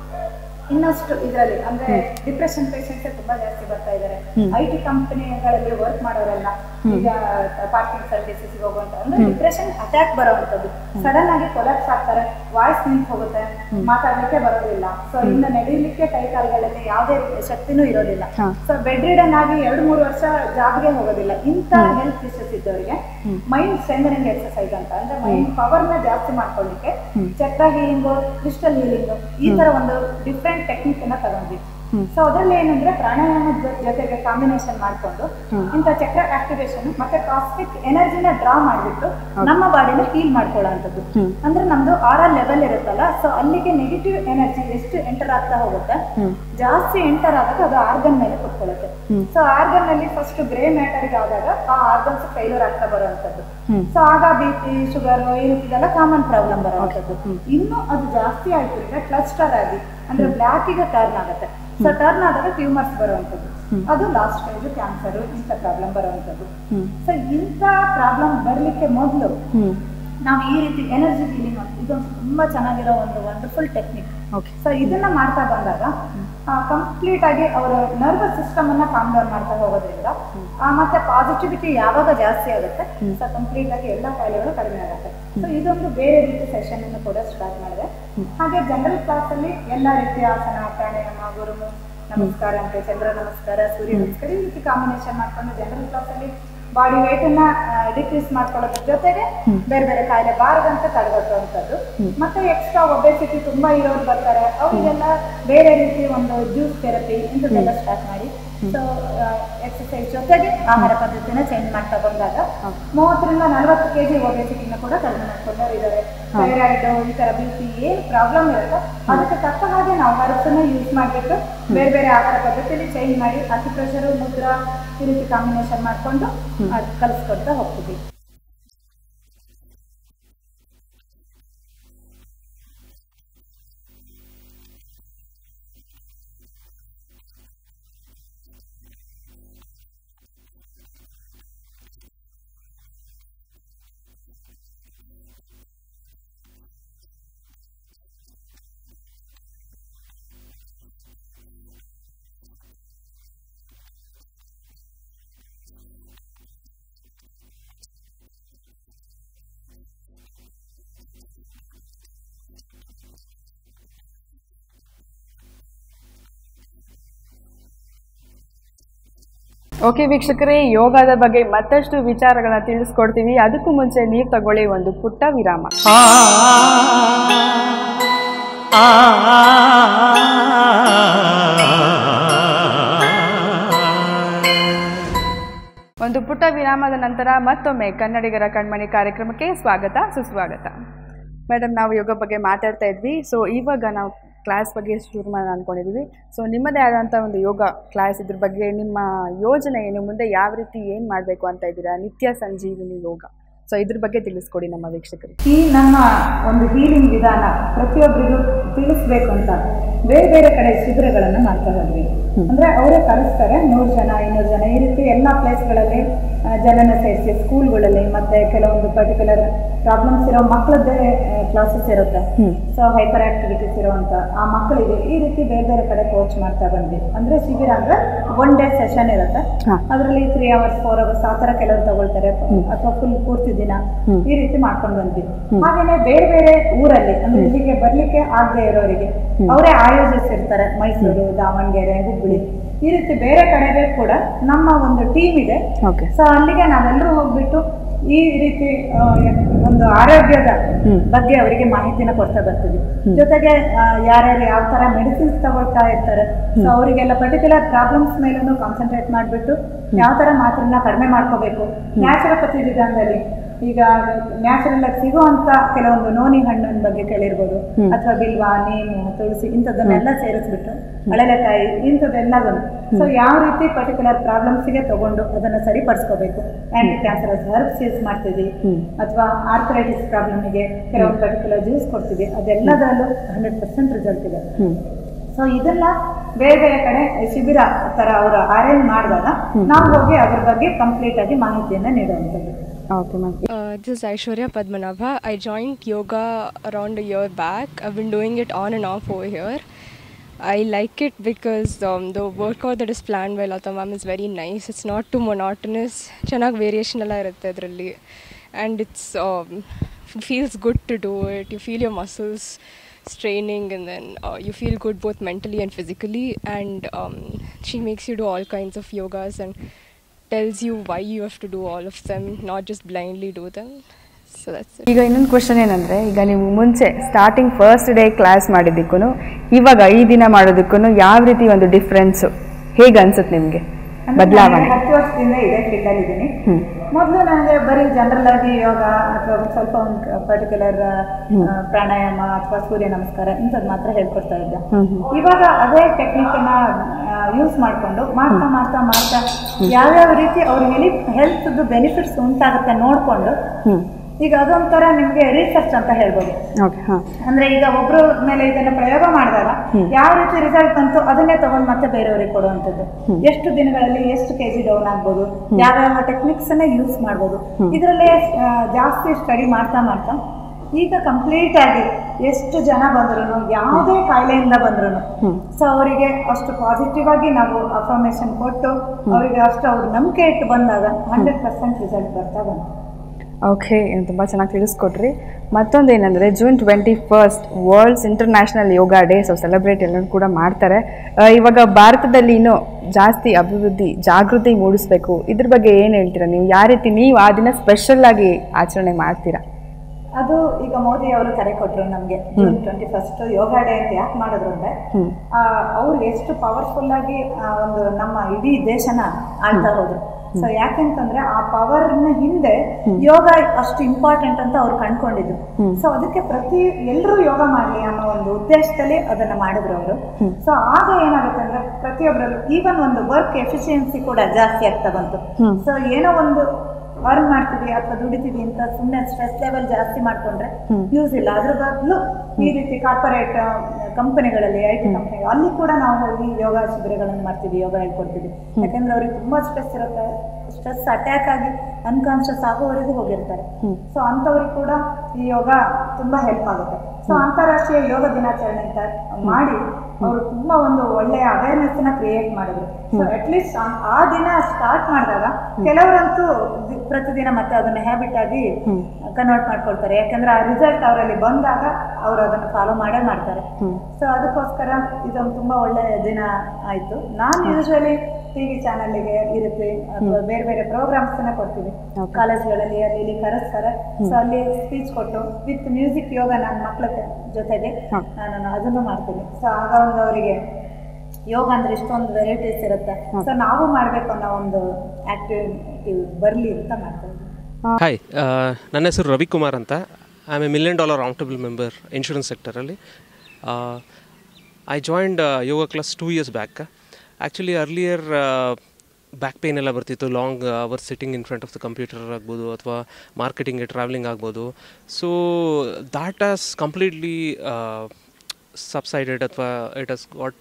ಇನ್ನಷ್ಟು ಇದರಲ್ಲಿ ಅಂದ್ರೆ ಡಿಪ್ರೆಷನ್ ಪೇಷಂಟ್ಸ್ ತುಂಬಾ ಜಾಸ್ತಿ ಬರ್ತಾ ಇದ್ದಾರೆ ಐ ಟಿ ಕಂಪನಿಗಳಲ್ಲಿ ವರ್ಕ್ ಮಾಡೋರೆಲ್ಲ ಈಗ ಪಾರ್ಕಿನ್ಸನ್ ಡಿಸೀಸ್ ಹೋಗುವಂತ ಅಂದ್ರೆ ಡಿಪ್ರೆಷನ್ ಅಟ್ಯಾಕ್ ಬರುವಂತದ್ದು ಸಡನ್ ಆಗಿ ಕೊಲಾಪ್ಸ್ ಆಗ್ತಾರೆ ವಾಯ್ಸ್ ನಿಂತು ಹೋಗುತ್ತೆ ಮಾತಾಡ್ಲಿಕ್ಕೆ ಬರೋದಿಲ್ಲ ಸೊ ಇನ್ನು ನಡೀಲಿಕ್ಕೆ ಕೈ ಕಾಲುಗಳಲ್ಲಿ ಯಾವುದೇ ರೀತಿಯ ಶಕ್ತಿನೂ ಇರೋದಿಲ್ಲ ಸೊ ಬೆಡ್ ರಿಡನ್ ಆಗಿ ಎರಡು ಮೂರು ವರ್ಷ ಜಾಬ್ಗೆ ಹೋಗೋದಿಲ್ಲ ಇಂಥ ಹೆಲ್ತ್ ಇಶ್ಯೂಸ್ ಇದ್ದವರಿಗೆ ಮೈಂಡ್ ಸ್ಟ್ರೆಂದನಿಂಗ್ ಎಕ್ಸರ್ಸೈಸ್ ಅಂತ ಅಂದ್ರೆ ಮೈಂಡ್ ಪವರ್ ನ ಜಾಸ್ತಿ ಮಾಡ್ಕೊಳ್ಳಿಕ್ಕೆ ಚಕ್ರ ಹೀಲಿಂಗು ಕ್ರಿಸ್ಟಲ್ ಹೀಲಿಂಗು ಈ ತರ ಒಂದು ಡಿಫ್ರೆಂಟ್ ಟೆಕ್ನಿಕ್ ಅನ್ನ ತಗೊಂಡ್ವಿ ಸೊ ಅದ್ರಲ್ಲಿ ಏನಂದ್ರೆ ಪ್ರಾಣಾಯಾಮದ ಜೊ- ಜೊತೆಗೆ ಕಾಂಬಿನೇಷನ್ ಮಾಡ್ಕೊಂಡು ಇಂಥ ಚಕ್ರ ಆಕ್ಟಿವೇಶನ್ ಮತ್ತೆ ಕಾಸ್ಮಿಕ್ ಎನರ್ಜಿನ ಡ್ರಾ ಮಾಡಿಬಿಟ್ಟು ನಮ್ಮ ಬಾಡಿನ ಹೀಲ್ ಮಾಡ್ಕೊಳ್ಳೋಂಥದ್ದು ಅಂದ್ರೆ ನಮ್ದು ಆರ್ ಆರ್ ಲೆವೆಲ್ ಇರುತ್ತಲ್ಲ ಸೊ ಅಲ್ಲಿಗೆ ನೆಗೆಟಿವ್ ಎನರ್ಜಿ ಎಷ್ಟು ಎಂಟರ್ ಆಗ್ತಾ ಹೋಗುತ್ತೆ ಜಾಸ್ತಿ ಎಂಟರ್ ಆದಾಗ ಅದು ಆರ್ಗನ್ ಮೇಲೆ ಕುತ್ಕೊಳ್ಳುತ್ತೆ ಸೊ ಆರ್ಗನ್ ಅಲ್ಲಿ ಫಸ್ಟ್ ಗ್ರೇ ಮ್ಯಾಟರ್ ಆದಾಗ ಆ ಆರ್ಗನ್ಸ್ ಫೈಲರ್ ಆಗ್ತಾ ಬರುವಂತದ್ದು ಸೊ ಆಗ ಬಿ ಪಿ ಶುಗರ್ ಈ ರೀತಿದೆಲ್ಲ ಕಾಮನ್ ಪ್ರಾಬ್ಲಮ್ ಬರುವಂತದ್ದು ಇನ್ನು ಅದು ಜಾಸ್ತಿ ಆಯ್ತು ಈಗ ಕ್ಲಸ್ಟರ್ ಆಗಿ ಅಂದ್ರೆ ಬ್ಲ್ಯಾಕ್ ಗೆ ಟರ್ನ್ ಆಗುತ್ತೆ ಸೊ ಟರ್ನ್ ಆದಾಗ ಟ್ಯೂಮರ್ಸ್ ಬರುವಂತದ್ದು ಅದು ಲಾಸ್ಟ್ ಸ್ಟೇಜ್ ಕ್ಯಾನ್ಸರ್ ಇಂಥ ಪ್ರಾಬ್ಲಮ್ ಬರುವಂತದ್ದು ಸೊ ಇಂಥ ಪ್ರಾಬ್ಲಮ್ ಬರ್ಲಿಕ್ಕೆ ಮೊದಲು ನಾವು ಈ ರೀತಿ ಎನರ್ಜಿ ಫೀಲಿಂಗ್ ಇದೊಂದು ತುಂಬಾ ಚೆನ್ನಾಗಿರೋ ಒಂದು ವಂಡರ್ಫುಲ್ ಟೆಕ್ನಿಕ್ ಸೊ ಇದನ್ನ ಮಾಡ್ತಾ ಬಂದಾಗ ಕಂಪ್ಲೀಟ್ ಆಗಿ ಅವರ ನರ್ವಸ್ ಸಿಸ್ಟಮ್ ಅನ್ನ ಕಾಮ್ ಡೌನ್ ಮಾಡ್ತಾ ಹೋಗೋದ್ರಿಂದ ಆ, ಮತ್ತೆ ಪಾಸಿಟಿವಿಟಿ ಯಾವಾಗ ಜಾಸ್ತಿ ಆಗುತ್ತೆ ಸೊ ಕಂಪ್ಲೀಟ್ ಆಗಿ ಎಲ್ಲ ಕಾಯಿಲೆಗಳು ಕಡಿಮೆ ಆಗುತ್ತೆ ಸೊ ಇದೊಂದು ಬೇರೆ ರೀತಿ ಸೆಷನ್ ಅನ್ನು ಕೂಡ ಸ್ಟಾರ್ಟ್ ಮಾಡಿದೆ ಹಾಗೆ ಜನರಲ್ ಕ್ಲಾಸ್ ಅಲ್ಲಿ ಎಲ್ಲ ರೀತಿಯ ಆಸನ ಪ್ರಾಣಾಯಾಮ ಗುರುಮು ನಮಸ್ಕಾರ ಅಂತ ಚಂದ್ರ ನಮಸ್ಕಾರ ಸೂರ್ಯ ನಮಸ್ಕಾರ ಈ ರೀತಿ ಕಾಂಬಿನೇಷನ್ ಮಾಡ್ಕೊಂಡು ಜನರಲ್ ಕ್ಲಾಸ್ ಅಲ್ಲಿ ಬಾಡಿ ವೇಟ್ ಅನ್ನ ಡಿಕ್ರೀಸ್ ಮಾಡ್ಕೊಳ್ಳೋದ್ರ ಜೊತೆಗೆ ಬೇರೆ ಬೇರೆ ಕಾಯಿಲೆ ಬಾರದಂತೆ ತಡೆಗಟ್ಟುವಂಥದ್ದು ಮತ್ತೆ ಎಕ್ಸ್ಟ್ರಾ ಒಬೆಸಿಟಿ ತುಂಬಾ ಇರೋರು ಬರ್ತಾರೆ ಅವರಿಗೆಲ್ಲ ಬೇರೆ ರೀತಿ ಒಂದು ಜ್ಯೂಸ್ ಥೆರಪಿ ಇಂಥದ್ದೆಲ್ಲ ಸ್ಟಾರ್ಟ್ ಮಾಡಿ ಸೊ ಎಕ್ಸಸೈಸ್ ಜೊತೆಗೆ ಆಹಾರ ಪದ್ಧತಿನ ಚೇಂಜ್ ಮಾಡ್ತಾ ಬಂದಾಗ ಮೂವತ್ತರಿಂದ ನಲವತ್ತು ಕೆ ಜಿ ಒಬೆಸಿಟಿನ ಕೂಡ ಕಡಿಮೆ ಮಾಡ್ಕೊಂಡವ್ರು ಇದ್ದಾರೆ ಥೈರಾಯ್ಡ್ ಈ ತರ ಬಿ ಪಿ ಏನು ಪ್ರಾಬ್ಲಮ್ ಇರುತ್ತೋ ಅದಕ್ಕೆ ತಕ್ಕ ಹಾಗೆ ನಾವು ಹರ್ಬ್ಸನ್ನ ಯೂಸ್ ಮಾಡಿಬಿಟ್ಟು ಬೇರೆ ಬೇರೆ ಆಹಾರ ಪದ್ಧತಿಯಲ್ಲಿ ಚೇಂಜ್ ಮಾಡಿ ಅತಿ ಪ್ರೆಷರು ಮುದ್ರಾ ಈ ರೀತಿ ಕಾಂಬಿನೇಷನ್ ಮಾಡಿಕೊಂಡು ಅದು ಕಲಿಸ್ಕೊಡ್ತಾ ಹೋಗ್ತೀವಿ ಓಕೆ ವೀಕ್ಷಕರೇ ಯೋಗದ ಬಗ್ಗೆ ಮತ್ತಷ್ಟು ವಿಚಾರಗಳನ್ನ ತಿಳಿಸ್ಕೊಡ್ತೀವಿ ಅದಕ್ಕೂ ಮುಂಚೆ ನೀವು ತಗೊಳ್ಳಿ ಒಂದು ಪುಟ್ಟ ವಿರಾಮ ಒಂದು ಪುಟ್ಟ ವಿರಾಮದ ನಂತರ ಮತ್ತೊಮ್ಮೆ ಕನ್ನಡಿಗರ ಕಣ್ಮಣಿ ಕಾರ್ಯಕ್ರಮಕ್ಕೆ ಸ್ವಾಗತ ಸುಸ್ವಾಗತ ಮೇಡಮ್ ನಾವು ಯೋಗ ಬಗ್ಗೆ ಮಾತಾಡ್ತಾ ಇದ್ವಿ ಸೊ ಇವಾಗ ನಾವು ಕ್ಲಾಸ್ ಬಗ್ಗೆ ಶುರು ಮಾಡೋಣ ಅಂದ್ಕೊಂಡಿದ್ವಿ ಸೊ ನಿಮ್ಮದೇ ಆದಂಥ ಒಂದು ಯೋಗ ಕ್ಲಾಸ್ ಇದ್ರ ಬಗ್ಗೆ ನಿಮ್ಮ ಯೋಜನೆ ಏನು ಮುಂದೆ ಯಾವ ರೀತಿ ಏನು ಮಾಡಬೇಕು ಅಂತ ಇದ್ದೀರಾ ನಿತ್ಯ ಸಂಜೀವಿನಿ ಯೋಗ ಸೊ ಇದ್ರ ಬಗ್ಗೆ ತಿಳಿಸ್ಕೊಡಿ ನಮ್ಮ ವೀಕ್ಷಕರಿಗೆ ಈ ನನ್ನ ಒಂದು ಹೀಲಿಂಗ್ ವಿಧಾನ ಪ್ರತಿಯೊಬ್ಬರಿಗೂ ತಿಳಿಸ್ಬೇಕು ಅಂತ ಬೇರೆ ಬೇರೆ ಕಡೆ ಶಿಬಿರಗಳನ್ನು ಮಾಡ್ತಾ ಹೋದ್ವಿ ಅಂದ್ರೆ ಅವರೇ ಕಲಿಸ್ತಾರೆ ನೂರು ಜನ ಇನ್ನೂರು ಜನ ಈ ರೀತಿ ಎಲ್ಲ ಪ್ಲೇಸ್ಗಳಲ್ಲಿ ಜನನ ಸೇರಿಸಿ ಸ್ಕೂಲ್ಗಳಲ್ಲಿ ಮತ್ತೆ ಕೆಲವೊಂದು ಪರ್ಟಿಕ್ಯುಲರ್ ಪ್ರಾಬ್ಲಮ್ಸ್ ಇರೋ ಮಕ್ಕಳದ್ದೇ ಕ್ಲಾಸಸ್ ಇರುತ್ತೆ ಸೊ ಹೈಪರ್ ಆಕ್ಟಿವಿಟೀಸ್ ಇರುವಂತ ಆ ಮಕ್ಕಳಿಗೆ ಈ ರೀತಿ ಬೇರೆ ಬೇರೆ ಕಡೆ ಕೋಚ್ ಮಾಡ್ತಾ ಬಂದ್ವಿ ಅಂದ್ರೆ ಶಿಬಿರ ಅಂದ್ರೆ ಒನ್ ಡೇ ಸೆಷನ್ ಇರುತ್ತೆ ಹಾ. ಅದರಲ್ಲಿ ತ್ರೀ ಅವರ್ಸ್ ಫೋರ್ ಅವರ್ಸ್ ಆ ಥರ ಕೆಲವರು ತಗೊಳ್ತಾರೆ ಅಥವಾ ಫುಲ್ ಪೂರ್ತಿ ದಿನ ಈ ರೀತಿ ಮಾಡ್ಕೊಂಡು ಬಂದ್ವಿ ಹಾಗೇನೆ ಬೇರೆ ಬೇರೆ ಊರಲ್ಲಿ ಅಂದ್ರೆ ಇಲ್ಲಿಗೆ ಬರ್ಲಿಕ್ಕೆ ಆಗದೆ ಇರೋರಿಗೆ ಅವರೇ ಆಯೋಜಿಸಿರ್ತಾರೆ ಮೈಸೂರು ದಾವಣಗೆರೆ ಹುಬ್ಬಳ್ಳಿ ಈ ರೀತಿ ಬೇರೆ ಕಡೆಗೆ ಕೂಡ ನಮ್ಮ ಒಂದು ಟೀಮ್ ಇದೆ ಓಕೆ ಸೊ ಅಲ್ಲಿಗೆ ನಾವೆಲ್ಲರೂ ಹೋಗ್ಬಿಟ್ಟು ಈ ರೀತಿ ಆ, ಒಂದು ಆರೋಗ್ಯದ ಬಗ್ಗೆ ಅವರಿಗೆ ಮಾಹಿತಿನ ಕೊಡ್ತಾ ಬರ್ತೀವಿ ಜೊತೆಗೆ ಆ, ಯಾರ್ಯಾರು ಯಾವ ತರ ಮೆಡಿಸಿನ್ಸ್ ತಗೊಳ್ತಾ ಇರ್ತಾರೆ ಸೊ ಅವರಿಗೆಲ್ಲ ಪರ್ಟಿಕ್ಯುಲರ್ ಪ್ರಾಬ್ಲಮ್ಸ್ ಮೇಲೂ ಕಾನ್ಸಂಟ್ರೇಟ್ ಮಾಡಿಬಿಟ್ಟು ಯಾವ ತರ ಮಾತ್ರನ್ನ ಕಡಿಮೆ ಮಾಡ್ಕೋಬೇಕು ನ್ಯಾಚುರೋಪತಿ ವಿಧಾನದಲ್ಲಿ ಈಗ ನ್ಯಾಚುರಲ್ ಆಗಿ ಸಿಗುವಂತ ಕೆಲವೊಂದು ನೋನಿ ಹಣ್ಣಿನ ಬಗ್ಗೆ ಕೇಳಿರ್ಬೋದು ಅಥವಾ ಬಿಲ್ವ ನೇಮು ತುಳಸಿ ಇಂಥದ್ದನ್ನೆಲ್ಲ ಸೇರಿಸ್ಬಿಟ್ಟು ಹಳೆಲೆಕಾಯಿ ಇಂಥದ್ದೆಲ್ಲದನ್ನು ಸೊ ಯಾವ ರೀತಿ ಪರ್ಟಿಕ್ಯುಲರ್ ಪ್ರಾಬ್ಲಮ್ಸ್ಗೆ ತಗೊಂಡು ಅದನ್ನ ಸರಿಪಡಿಸ್ಕೋಬೇಕು ಆಂಟಿ ಕ್ಯಾನ್ಸರಸ್ ಹರ್ಬ್ಸ್ ಯೂಸ್ ಮಾಡ್ತೀವಿ ಅಥವಾ ಆರ್ಥರೈಟಿಸ್ ಪ್ರಾಬ್ಲಮ್ಗೆ ಕೆಲವೊಂದು ಪರ್ಟಿಕ್ಯುಲರ್ ಜ್ಯೂಸ್ ಕೊಡ್ತೀವಿ ಅದೆಲ್ಲದರಲ್ಲೂ ಹಂಡ್ರೆಡ್ ಪರ್ಸೆಂಟ್ ರಿಸಲ್ಟ್ ಇದೆ ಸೊ ಇದನ್ನ ಬೇರೆ ಬೇರೆ ಕಡೆ ಶಿಬಿರ ತರ ಅವರು ಅರೇಂಜ್ ಮಾಡಿದಾಗ ನಾವು ಹೋಗಿ ಅದ್ರ ಬಗ್ಗೆ ಕಂಪ್ಲೀಟ್ ಆಗಿ ಮಾಹಿತಿಯನ್ನ ನೀಡುವಂಥದ್ದು okay ma'am Uh, this is Aishwarya Padmanabha. I joined yoga around a year back. I've been doing it on and off over here. I like it because um, the workout that is planned by Lata ma'am is very nice. It's not too monotonous. ಚೆನ್ನಾಗಿ variation ಎಲ್ಲ ಇರುತ್ತೆ ಅದರಲ್ಲಿ and it's feels good to do it you feel your muscles straining and then uh, you feel good both mentally and physically and um, she makes you do all kinds of yogas and tells you why you have to do all of them not just blindly do them so that's it ಈಗ ಇನ್ನೊಂದು question ಏನಂದರೆ ಈಗ ನೀವು ಮುಂಚೆ starting first day class ಮಾಡಿದ್ದಕ್ಕೂ ಇವಾಗ ಈ ದಿನ ಮಾಡೋದಕ್ಕೂ ಯಾವ ರೀತಿ ಒಂದು ಡಿಫ್ರೆನ್ಸು ಹೇಗೆ ಅನ್ಸುತ್ತೆ ನಿಮಗೆ ಅಂದ್ರೆ ಬದಲಾವಣೆ ನಾನು ಹತ್ತು ವರ್ಷದಿಂದ ಇದೇ ಫೀಲ್ಡ್ ಅಲ್ಲಿ ಇದ್ದೀನಿ ಹ್ಮ್. ಮೊದಲು ನನಗೆ ಬರೀ ಜನರಲ್ ಆಗಿ ಯೋಗ ಅಥವಾ ಒಂದ್ ಸ್ವಲ್ಪ ಒಂದು ಪರ್ಟಿಕ್ಯುಲರ್ ಪ್ರಾಣಾಯಾಮ ಅಥವಾ ಸೂರ್ಯ ನಮಸ್ಕಾರ ಇಂಥದ್ದು ಮಾತ್ರ ಹೇಳ್ಕೊಡ್ತಾ ಇದ್ದೆ ಇವಾಗ ಅದೇ ಟೆಕ್ನಿಕ್ ನ ಯೂಸ್ ಮಾಡ್ಕೊಂಡು ಮಾಡ್ತಾ ಮಾಡ್ತಾ ಮಾಡ್ತಾ ಯಾವ್ಯಾವ ರೀತಿ ಅವ್ರಿಗೆ ಹೆಲ್ತ್ ಬೆನಿಫಿಟ್ಸ್ ಉಂಟಾಗುತ್ತೆ ನೋಡ್ಕೊಂಡು ಹ್ಞೂ ಈಗ ಅದೊಂಥರ ನಿಮ್ಗೆ ರಿಸರ್ಚ್ ಅಂತ ಹೇಳ್ಬೋದು ಓಕೆ ಹಾಂ ಅಂದ್ರೆ ಈಗ ಒಬ್ರು ಮೇಲೆ ಇದನ್ನ ಪ್ರಯೋಗ ಮಾಡಿದಾಗ ಯಾವ ರೀತಿ ರಿಸಲ್ಟ್ ಬಂತು ಅದನ್ನೇ ತಗೊಂಡ್ ಮತ್ತೆ ಬೇರೆಯವರಿಗೆ ಕೊಡುವಂಥದ್ದು ಎಷ್ಟು ದಿನಗಳಲ್ಲಿ ಎಷ್ಟು ಕೆಜಿ ಡೌನ್ ಆಗ್ಬೋದು ಯಾವ್ಯಾವ ಟೆಕ್ನಿಕ್ಸ್ ಅನ್ನ ಯೂಸ್ ಮಾಡ್ಬೋದು ಇದರಲ್ಲೇ ಆ, ಜಾಸ್ತಿ ಸ್ಟಡಿ ಮಾಡ್ತಾ ಮಾಡ್ತಾ ಈಗ ಕಂಪ್ಲೀಟ್ ಆಗಿ ಎಷ್ಟು ಜನ ಬಂದ್ರು ಯಾವುದೇ ಕಾಯಿಲೆಯಿಂದ ಬಂದ್ರು ಸೊ ಅವರಿಗೆ ಅಷ್ಟು ಪಾಸಿಟಿವ್ ಆಗಿ ನಾವು ಅಫರ್ಮೇಶನ್ ಕೊಟ್ಟು ಅವರಿಗೆ ಅಷ್ಟು ಅವ್ರ ನಂಬಿಕೆ ಇಟ್ಟು ಬಂದಾಗ ಹಂಡ್ರೆಡ್ ಪರ್ಸೆಂಟ್ ರಿಸಲ್ಟ್ ಬರ್ತಾ ಬಂತು ಓಕೆ ತುಂಬ ಚೆನ್ನಾಗಿ ತಿಳಿಸ್ಕೊಟ್ರಿ ಮತ್ತೊಂದು ಏನಂದರೆ June twenty first world's international yoga day so celebrate ಎಲ್ಲರೂ ಕೂಡ ಮಾಡ್ತಾರೆ ಆ, ಇವಾಗ ಭಾರತದಲ್ಲಿ ಇನ್ನೂ ಜಾಸ್ತಿ ಅಭಿವೃದ್ಧಿ ಜಾಗೃತಿ ಮೂಡಿಸ್ಬೇಕು ಇದ್ರ ಬಗ್ಗೆ ಏನು ಹೇಳ್ತೀರಾ ನೀವು ಯಾವ ರೀತಿ ನೀವು ಆ ದಿನ ಸ್ಪೆಷಲ್ ಆಗಿ ಆಚರಣೆ ಮಾಡ್ತೀರಾ ಅದು ಈಗ ಮೋದಿ ಅವರು ಕರೆ ಕೊಟ್ಟರು ನಮಗೆ June twenty first yoga day ಅಂತ ಯಾಕೆ ಮಾಡಿದ್ರು ಅಂದ್ರೆ ಹ್ಮ್. ಆ, ಅವ್ರು ಎಷ್ಟು ಪವರ್ಫುಲ್ ಆಗಿ ಆ, ಒಂದು ನಮ್ಮ ಇಡೀ ದೇಶನ ಆಳ್ತಾ ಹೋದ್ರು ಸೊ ಯಾಕೆಂತಂದ್ರೆ ಆ ಪವರ್ನ ಹಿಂದೆ ಯೋಗ ಅಷ್ಟು ಇಂಪಾರ್ಟೆಂಟ್ ಅಂತ ಅವ್ರು ಕಂಡ್ಕೊಂಡಿದ್ರು ಸೊ ಅದಕ್ಕೆ ಪ್ರತಿ ಎಲ್ಲರೂ ಯೋಗ ಮಾಡ್ಲಿ ಅನ್ನೋ ಒಂದು ಉದ್ದೇಶದಲ್ಲಿ ಅದನ್ನ ಮಾಡಿದ್ರು ಅವರು ಸೊ ಆಗ ಏನಾಗುತ್ತೆ ಅಂದ್ರೆ ಪ್ರತಿಯೊಬ್ಬರಲ್ಲೂ ಈವನ್ ಒಂದು ವರ್ಕ್ ಎಫಿಷಿಯನ್ಸಿ ಕೂಡ ಜಾಸ್ತಿ ಆಗ್ತಾ ಬಂತು ಸೊ ಏನೋ ಒಂದು ಅರ್ನ್ ಮಾಡ್ತೀವಿ ಅಥವಾ ದುಡಿತೀವಿ ಅಂತ ಸುಮ್ಮನೆ ಸ್ಟ್ರೆಸ್ ಲೆವೆಲ್ ಜಾಸ್ತಿ ಮಾಡ್ಕೊಂಡ್ರೆ ಯೂಸ್ ಇಲ್ಲ ಅದ್ರ ಬದಲು ಈ ರೀತಿ ಕಾರ್ಪೊರೇಟ್ ಕಂಪನಿಗಳಲ್ಲಿ ಐ ಟಿ ಕಂಪನಿ ಅಲ್ಲಿ ಕೂಡ ನಾವು ಹೋಗಿ ಯೋಗ ಶಿಬಿರಗಳನ್ನು ಮಾಡ್ತೀವಿ ಯೋಗ ಹೇಳ್ಕೊಡ್ತೀವಿ ಯಾಕಂದ್ರೆ ಅವ್ರಿಗೆ ತುಂಬಾ ಸ್ಟ್ರೆಸ್ ಇರುತ್ತೆ ಸ್ಟ್ರೆಸ್ ಅಟ್ಯಾಕ್ ಆಗಿ ಅನ್ಕಾನ್ಶಿಯಸ್ ಆಗೋವರೆಗೂ ಹೋಗಿರ್ತಾರೆ ಸೊ ಅಂಥವ್ರಿಗೆ ಕೂಡ ಈ ಯೋಗ ತುಂಬಾ ಹೆಲ್ಪ್ ಆಗುತ್ತೆ ಸೊ ಅಂತಾರಾಷ್ಟ್ರೀಯ ಯೋಗ ದಿನಾಚರಣೆ ಅಂತ ಮಾಡಿ ಅವರು ತುಂಬಾ ಒಂದು ಒಳ್ಳೆಯ ಅವೇರ್ನೆಸ್ ನ ಕ್ರಿಯೇಟ್ ಮಾಡಿದ್ರು ಸೊ ಅಟ್ಲೀಸ್ಟ್ ಆ ದಿನ ಸ್ಟಾರ್ಟ್ ಮಾಡಿದಾಗ ಕೆಲವರಂತೂ ದಿ- ಪ್ರತಿದಿನ ಮತ್ತೆ ಅದನ್ನ ಹ್ಯಾಬಿಟ್ ಆಗಿ ಕನ್ವರ್ಟ್ ಮಾಡ್ಕೊಳ್ತಾರೆ ಯಾಕಂದ್ರೆ ಆ ರಿಸಲ್ಟ್ ಅವರಲ್ಲಿ ಬಂದಾಗ ಅವರು ಅದನ್ನು ಫಾಲೋ ಮಾಡೇ ಮಾಡ್ತಾರೆ ಸೊ ಅದಕ್ಕೋಸ್ಕರ ಇದೊಂದು ತುಂಬಾ ಒಳ್ಳೆಯ ದಿನ ಆಯ್ತು ನಾನು ಯೂಶಲಿ ಟಿವಿ ಚಾನಲ್ಗೆ ಇರುತ್ತೆ ಅಥವಾ ಬೇರೆ ಬೇರೆ ಪ್ರೋಗ್ರಾಮ್ಸ್ ಅನ್ನ ಕೊಡ್ತೀವಿ ಕಾಲೇಜ್ಗಳಲ್ಲಿ ಅಲ್ಲಿ ಇಲ್ಲಿ ಕರೆಸ್ತಾರೆ ಸೊ ಅಲ್ಲಿ ಸ್ಪೀಚ್ ಕೊಟ್ಟು ವಿತ್ ಮ್ಯೂಸಿಕ್ ಯೋಗ ನನ್ನ ಮಕ್ಕಳ ಜೊತೆಗೆ ನಾನು ಅದನ್ನು ಮಾಡ್ತೀನಿ ಸೊ ಆಗ ಒಂದು ಅವರಿಗೆ ಯೋಗ ಅಂದ್ರೆ ಇಷ್ಟೊಂದು ವೆರೈಟೀಸ್ ಇರುತ್ತೆ ಸೊ ನಾವು ಮಾಡ್ಬೇಕು ಅನ್ನೋ ಒಂದು ಆಕ್ಟಿವಿಟಿ ಬರ್ಲಿ ಅಂತ ಮಾಡ್ತೀನಿ ಹಾಯ್ ನನ್ನ ಹೆಸರು ರವಿಕುಮಾರ್ ಅಂತ I am a million dollar round table member insurance ಸೆಕ್ಟರಲ್ಲಿ I joined yoga class two years back actually earlier back pain ಎಲ್ಲ ಬರ್ತಿತ್ತು long hour sitting in front of the computer ಆಗ್ಬೋದು ಅಥವಾ ಮಾರ್ಕೆಟಿಂಗ್ಗೆ ಟ್ರಾವೆಲಿಂಗ್ ಆಗ್ಬೋದು so that has completely subsided ಅಥವಾ it has got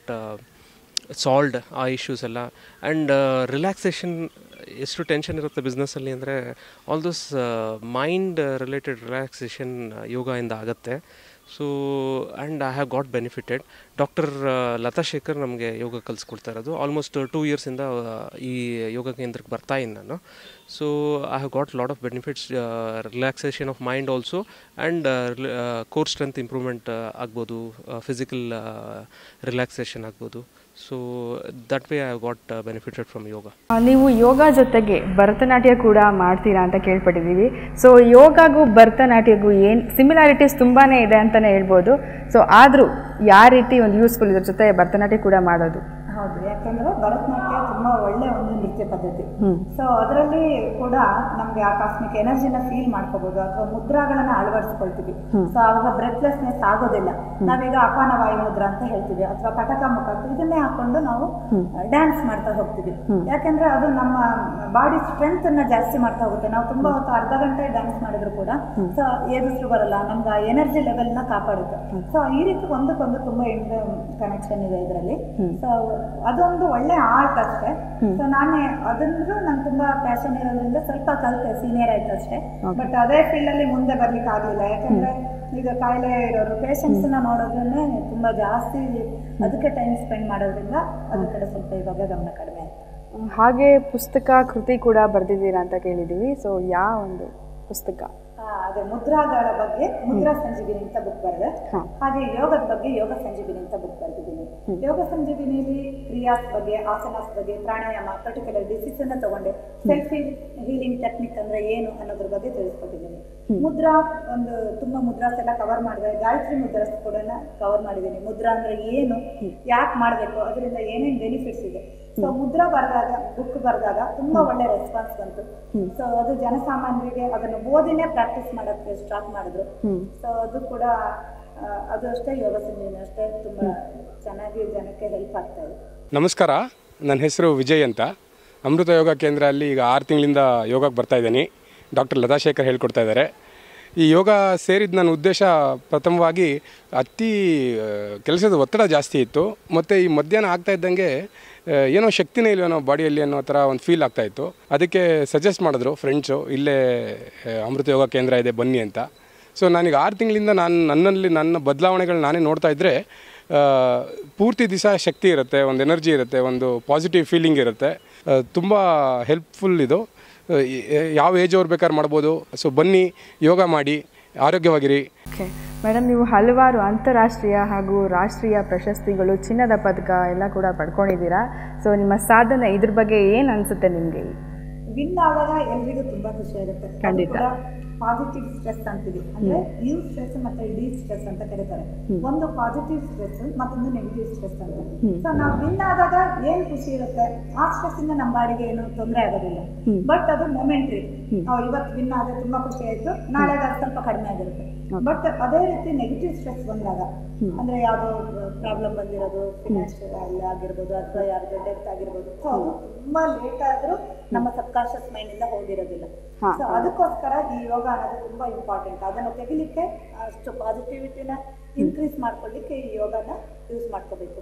solved ಆ issues ಎಲ್ಲ ಆ್ಯಂಡ್ ರಿಲ್ಯಾಕ್ಸೇಷನ್ ಎಷ್ಟು ಟೆನ್ಷನ್ ಇರುತ್ತೆ ಬಿಸ್ನೆಸ್ಸಲ್ಲಿ ಅಂದರೆ all those mind related relaxation ಯೋಗದಿಂದ ಆಗುತ್ತೆ so and I have got benefited doctor Latha Shekhar ನಮಗೆ ಯೋಗ ಕಲಿಸ್ಕೊಡ್ತಾ ಇರೋದು ಆಲ್ಮೋಸ್ಟ್ ಟೂ ಇಯರ್ಸಿಂದ ಈ ಯೋಗ ಕೇಂದ್ರಕ್ಕೆ ಬರ್ತಾ ಇದ್ದೀನಿ ನಾನು so I have got lot of benefits relaxation of mind also and core strength improvement ಆಗ್ಬೋದು ಫಿಸಿಕಲ್ ರಿಲ್ಯಾಕ್ಸೇಷನ್ ಆಗ್ಬೋದು so that way I have got benefited from yoga ಆ, ನೀವು ಯೋಗ ಜೊತೆಗೆ ಭರತನಾಟ್ಯ ಕೂಡ ಮಾಡ್ತೀರಾ ಅಂತ ಕೇಳ್ಪಟ್ಟಿದ್ದೀವಿ ಸೊ ಯೋಗಾಗೂ ಭರತನಾಟ್ಯಗೂ ಏನು ಸಿಮಿಲಾರಿಟೀಸ್ ತುಂಬಾ ಇದೆ ಅಂತಲೇ ಹೇಳ್ಬೋದು ಸೊ ಆದರೂ ಯಾವ ರೀತಿ ಒಂದು ಯೂಸ್ಫುಲ್ ಇದ್ರ ಜೊತೆ ಭರತನಾಟ್ಯ ಕೂಡ ಮಾಡೋದು ಹೌದು ಯಾಕಂದ್ರೆ ಭರತನಾಟ್ಯ ತುಂಬಾ ಒಳ್ಳೆ ಒಂದು ನೃತ್ಯ ಪದ್ಧತಿ ಸೊ ಅದರಲ್ಲಿ ಕೂಡ ನಮ್ಗೆ ಆ ಕಾಸ್ಮಿಕ್ ಎನರ್ಜಿನ ಫೀಲ್ ಮಾಡ್ಕೋಬಹುದು ಅಥವಾ ಮುದ್ರಾಗಳನ್ನ ಅಳವಡಿಸ್ಕೊಳ್ತೀವಿ ಸೊ ಆವಾಗ ಬ್ರೆತ್ಲೆಸ್ನೆಸ್ ಆಗೋದಿಲ್ಲ ನಾವೀಗ ಅಪಾನ ವಾಯು ಮುದ್ರಾ ಅಂತ ಹೇಳ್ತೀವಿ ಅಥವಾ ಕಟಕ ಮುಖ ಅಂತ ಇದನ್ನೇ ಹಾಕೊಂಡು ನಾವು ಡ್ಯಾನ್ಸ್ ಮಾಡ್ತಾ ಹೋಗ್ತೀವಿ ಯಾಕಂದ್ರೆ ಅದು ನಮ್ಮ ಬಾಡಿ ಸ್ಟ್ರೆಂತ್ ಅನ್ನ ಜಾಸ್ತಿ ಮಾಡ್ತಾ ಹೋಗುತ್ತೆ ನಾವು ತುಂಬಾ ಹೊತ್ತು ಅರ್ಧ ಗಂಟೆ ಡ್ಯಾನ್ಸ್ ಮಾಡಿದ್ರು ಕೂಡ ಸೊ ಏರಿಸ್ರು ಬರಲ್ಲ ನಮ್ಗೆ ಆ ಎನರ್ಜಿ ಲೆವೆಲ್ ನ ಕಾಪಾಡುತ್ತೆ ಸೊ ಈ ರೀತಿ ಒಂದಕ್ಕೊಂದು ತುಂಬಾ ಇಂಟರ್ ಕನೆಕ್ಷನ್ ಇದೆ ಇದರಲ್ಲಿ ಸೊ ಅದೊಂದು ಒಳ್ಳೆ ಆರ್ಟ್ ಅಷ್ಟೇ ಸೊ ನಾನೇ ಅದಂದ್ರೂ ನಂಗೆ ತುಂಬಾ ಪ್ಯಾಷನ್ ಇರೋದ್ರಿಂದ ಸ್ವಲ್ಪ ಕಲಿತೆ ಸೀನಿಯರ್ ಆಯ್ತು ಅಷ್ಟೇ ಬಟ್ ಅದೇ ಫೀಲ್ಡ್ ಅಲ್ಲಿ ಮುಂದೆ ಬರ್ಲಿಕ್ಕೆ ಆಗ್ಲಿಲ್ಲ ಯಾಕಂದ್ರೆ ಈಗ ಕಾಯಿಲೆ ಇರೋರು ಪೇಷಂಟ್ಸ್ ನ ನೋಡೋದ್ರನ್ನೇ ತುಂಬಾ ಜಾಸ್ತಿ ಅದಕ್ಕೆ ಟೈಮ್ ಸ್ಪೆಂಡ್ ಮಾಡೋದ್ರಿಂದ ಅದ್ರ ಕಡೆ ಸ್ವಲ್ಪ ಇವಾಗ ಗಮನ ಕಡಿಮೆ ಆಯ್ತು ಹಾಗೆ ಪುಸ್ತಕ ಕೃತಿ ಕೂಡ ಬರೆದಿದ್ದೀರಾ ಅಂತ ಕೇಳಿದ್ದೀವಿ ಸೊ ಯಾವ ಒಂದು ಪುಸ್ತಕ ಆ, ಅದೇ ಮುದ್ರಾಗಳ ಬಗ್ಗೆ ಮುದ್ರಾ ಸಂಜೀವಿನಿ ಅಂತ ಬುಕ್ ಬರೆದೆ ಹಾಗೆ ಯೋಗದ ಬಗ್ಗೆ ಯೋಗ ಸಂಜೀವಿನಿ ಅಂತ ಬುಕ್ ಬರೆದಿದ್ದೀನಿ ಯೋಗ ಸಂಜೀವಿನಿಯಲ್ಲಿ ಕ್ರಿಯಾಸ್ ಬಗ್ಗೆ ಆಸನಾಸ್ ಬಗ್ಗೆ ಪ್ರಾಣಾಯಾಮ ಪರ್ಟಿಕ್ಯುಲರ್ ಡಿಸೀಸ್ ಅನ್ನ ತಗೊಂಡೆ ಸೆಲ್ಫ್ ಹೀಲಿಂಗ್ ಟೆಕ್ನಿಕ್ ಅಂದ್ರೆ ಏನು ಅನ್ನೋದ್ರ ಬಗ್ಗೆ ತಿಳಿಸ್ಕೊಟ್ಟಿದ್ದೀನಿ ಮುದ್ರಾ ಒಂದು ತುಂಬಾ ಮುದ್ರಾಸ್ ಎಲ್ಲ ಕವರ್ ಮಾಡಿದೆ ಗಾಯತ್ರಿ ಮುದ್ರಾಸ್ ಕೂಡ ಕವರ್ ಮಾಡಿದ್ದೀನಿ ಮುದ್ರಾ ಅಂದ್ರೆ ಏನು ಯಾಕೆ ಮಾಡಬೇಕು ಅದರಿಂದ ಏನೇನು ಬೆನಿಫಿಟ್ಸ್ ಇದೆ ಸೊ ಮುದ್ರಾ ಬರೆದಾಗ ಬುಕ್ ಬರೆದಾಗ ತುಂಬಾ ಒಳ್ಳೆ ರೆಸ್ಪಾನ್ಸ್ ಬಂತು ಸೊ ಅದು ಜನಸಾಮಾನ್ಯರಿಗೆ ಅದನ್ನು ಓದಿನೇ ಪ್ರಾಕ್ಟೀಸ್ ಮಾಡೋಕ್ಕೆ ಸ್ಟಾರ್ಟ್ ಮಾಡಿದ್ರು ಸೊ ಅದು ಕೂಡ ಆ, ಅದು ಅಷ್ಟೇ ಯೋಗ ಸಂಜೀವಿನಿ ಅಷ್ಟೇ ತುಂಬಾ ಚೆನ್ನಾಗಿ ಜನಕ್ಕೆ ಹೆಲ್ಪ್ ಆಗ್ತಾ ಇದೆ ನಮಸ್ಕಾರ ನನ್ನ ಹೆಸರು ವಿಜಯ್ ಅಂತ ಅಮೃತ ಯೋಗ ಕೇಂದ್ರ ಅಲ್ಲಿ ಈಗ ಆರು ತಿಂಗಳಿಂದ ಯೋಗಕ್ಕೆ ಬರ್ತಾ ಇದ್ದೀನಿ ಡಾಕ್ಟರ್ ಲತಾಶೇಖರ್ ಹೇಳ್ಕೊಡ್ತಾ ಇದ್ದಾರೆ ಈ ಯೋಗ ಸೇರಿದ ನನ್ನ ಉದ್ದೇಶ ಪ್ರಥಮವಾಗಿ ಅತಿ ಆ, ಕೆಲಸದ ಒತ್ತಡ ಜಾಸ್ತಿ ಇತ್ತು ಮತ್ತು ಈ ಮಧ್ಯಾಹ್ನ ಆಗ್ತಾ ಇದ್ದಂಗೆ ಆ, ಏನೋ ಶಕ್ತಿನೇ ಇಲ್ವೋ ನಮ್ಮ ಬಾಡಿಯಲ್ಲಿ ಅನ್ನೋ ಥರ ಒಂದು ಫೀಲ್ ಆಗ್ತಾ ಇತ್ತು ಅದಕ್ಕೆ ಸಜೆಸ್ಟ್ ಮಾಡಿದ್ರು ಫ್ರೆಂಡ್ಸು ಇಲ್ಲೇ ಆ, ಅಮೃತ ಯೋಗ ಕೇಂದ್ರ ಇದೆ ಬನ್ನಿ ಅಂತ ಸೊ ನಾನೀಗ ಆರು ತಿಂಗಳಿಂದ ನಾನು ನನ್ನಲ್ಲಿ ನನ್ನ ಬದಲಾವಣೆಗಳು ನಾನೇ ನೋಡ್ತಾ ಇದ್ದರೆ ಆ, ಪೂರ್ತಿ ದಿವಸ ಶಕ್ತಿ ಇರುತ್ತೆ ಒಂದು ಎನರ್ಜಿ ಇರುತ್ತೆ ಒಂದು ಪಾಸಿಟಿವ್ ಫೀಲಿಂಗ್ ಇರುತ್ತೆ ತುಂಬ ಹೆಲ್ಪ್ಫುಲ್ ಇದು ಆ, ಈ- ಯಾವ ಏಜ್ ಅವ್ರು ಬೇಕಾದ್ರೆ ಮಾಡ್ಬೋದು ಸೊ ಬನ್ನಿ ಯೋಗ ಮಾಡಿ ಆರೋಗ್ಯವಾಗಿರಿ ಓಕೆ ಮೇಡಮ್ ನೀವು ಹಲವಾರು ಅಂತಾರಾಷ್ಟ್ರೀಯ ಹಾಗೂ ರಾಷ್ಟ್ರೀಯ ಪ್ರಶಸ್ತಿಗಳು ಚಿನ್ನದ ಪದಕ ಎಲ್ಲ ಕೂಡ ಪಡ್ಕೊಂಡಿದ್ದೀರಾ ಸೊ ನಿಮ್ಮ ಸಾಧನೆ ಇದ್ರ ಬಗ್ಗೆ ಏನು ಅನಿಸುತ್ತೆ ನಿಮಗೆ ವಿನ್ ಆದಾಗ ಎಲ್ರಿಗೂ ತುಂಬಾ ಖುಷಿ ಆಗುತ್ತೆ ಖಂಡಿತ. ಪಾಸಿಟಿವ್ ಸ್ಟ್ರೆಸ್ ಅಂತೀವಿ ಅಂದ್ರೆ ಯು ಸ್ಟ್ರೆಸ್ ಮತ್ತೆ ಡಿ ಸ್ಟ್ರೆಸ್ ಅಂತ ಕರೀತಾರೆ ಒಂದು ಪಾಸಿಟಿವ್ ಸ್ಟ್ರೆಸ್ ಮತ್ತೊಂದು ನೆಗೆಟಿವ್ ಸ್ಟ್ರೆಸ್ ಅಂತ ಸೊ ನಾವು ವಿನ್ ಆದಾಗ ಏನ್ ಖುಷಿ ಇರುತ್ತೆ ಆ ಸ್ಟ್ರೆಸ್ ಇಂದ ನಮ್ಮ ಬಾಡಿಗೆ ಏನು ತೊಂದರೆ ಆಗೋದಿಲ್ಲ ಬಟ್ ಅದು ಮೊಮೆಂಟ್ರಿ ಇವತ್ತು ವಿನ್ ಆದ್ರೆ ತುಂಬಾ ಖುಷಿ ಆಯ್ತು ನಾಳೆ ಅದು ಸ್ವಲ್ಪ ಕಡಿಮೆ ಆಗಿರುತ್ತೆ ಬಟ್ ಅದೇ ರೀತಿ ನೆಗೆಟಿವ್ ಸ್ಟ್ರೆಸ್ ಬಂದಾಗ ಅಂದ್ರೆ ಯಾವ್ದೋ ಪ್ರಾಬ್ಲಮ್ ಬಂದಿರೋದು ಫಿನಾನ್ಷಿಯಲ್ ಆಗಿರ್ಬೋದು ಅಥವಾ ಯಾರ್ದೋ ಡೆತ್ ಆಗಿರ್ಬೋದು ಸೊ ಅದು ತುಂಬಾ ಲೇಟ್ ಆದ್ರೂ ನಮ್ಮ ಸಬ್ಕಾನ್ಶಿಯಸ್ ಮೈಂಡ್ ಇಂದ ಹೋಗಿರೋದಿಲ್ಲ ಸೊ ಅದಕ್ಕೋಸ್ಕರ ಈ ಯೋಗ ಅನ್ನೋದು ತುಂಬಾ ಇಂಪಾರ್ಟೆಂಟ್ ಅದನ್ನ ತೆಗಿಲಿಕ್ಕೆ ಅಷ್ಟು ಪಾಸಿಟಿವಿಟಿನ ಇನ್ಕ್ರೀಸ್ ಮಾಡ್ಕೊಳ್ಳಿಕ್ಕೆ ಈ ಯೋಗನ ಯೂಸ್ ಮಾಡ್ಕೋಬೇಕು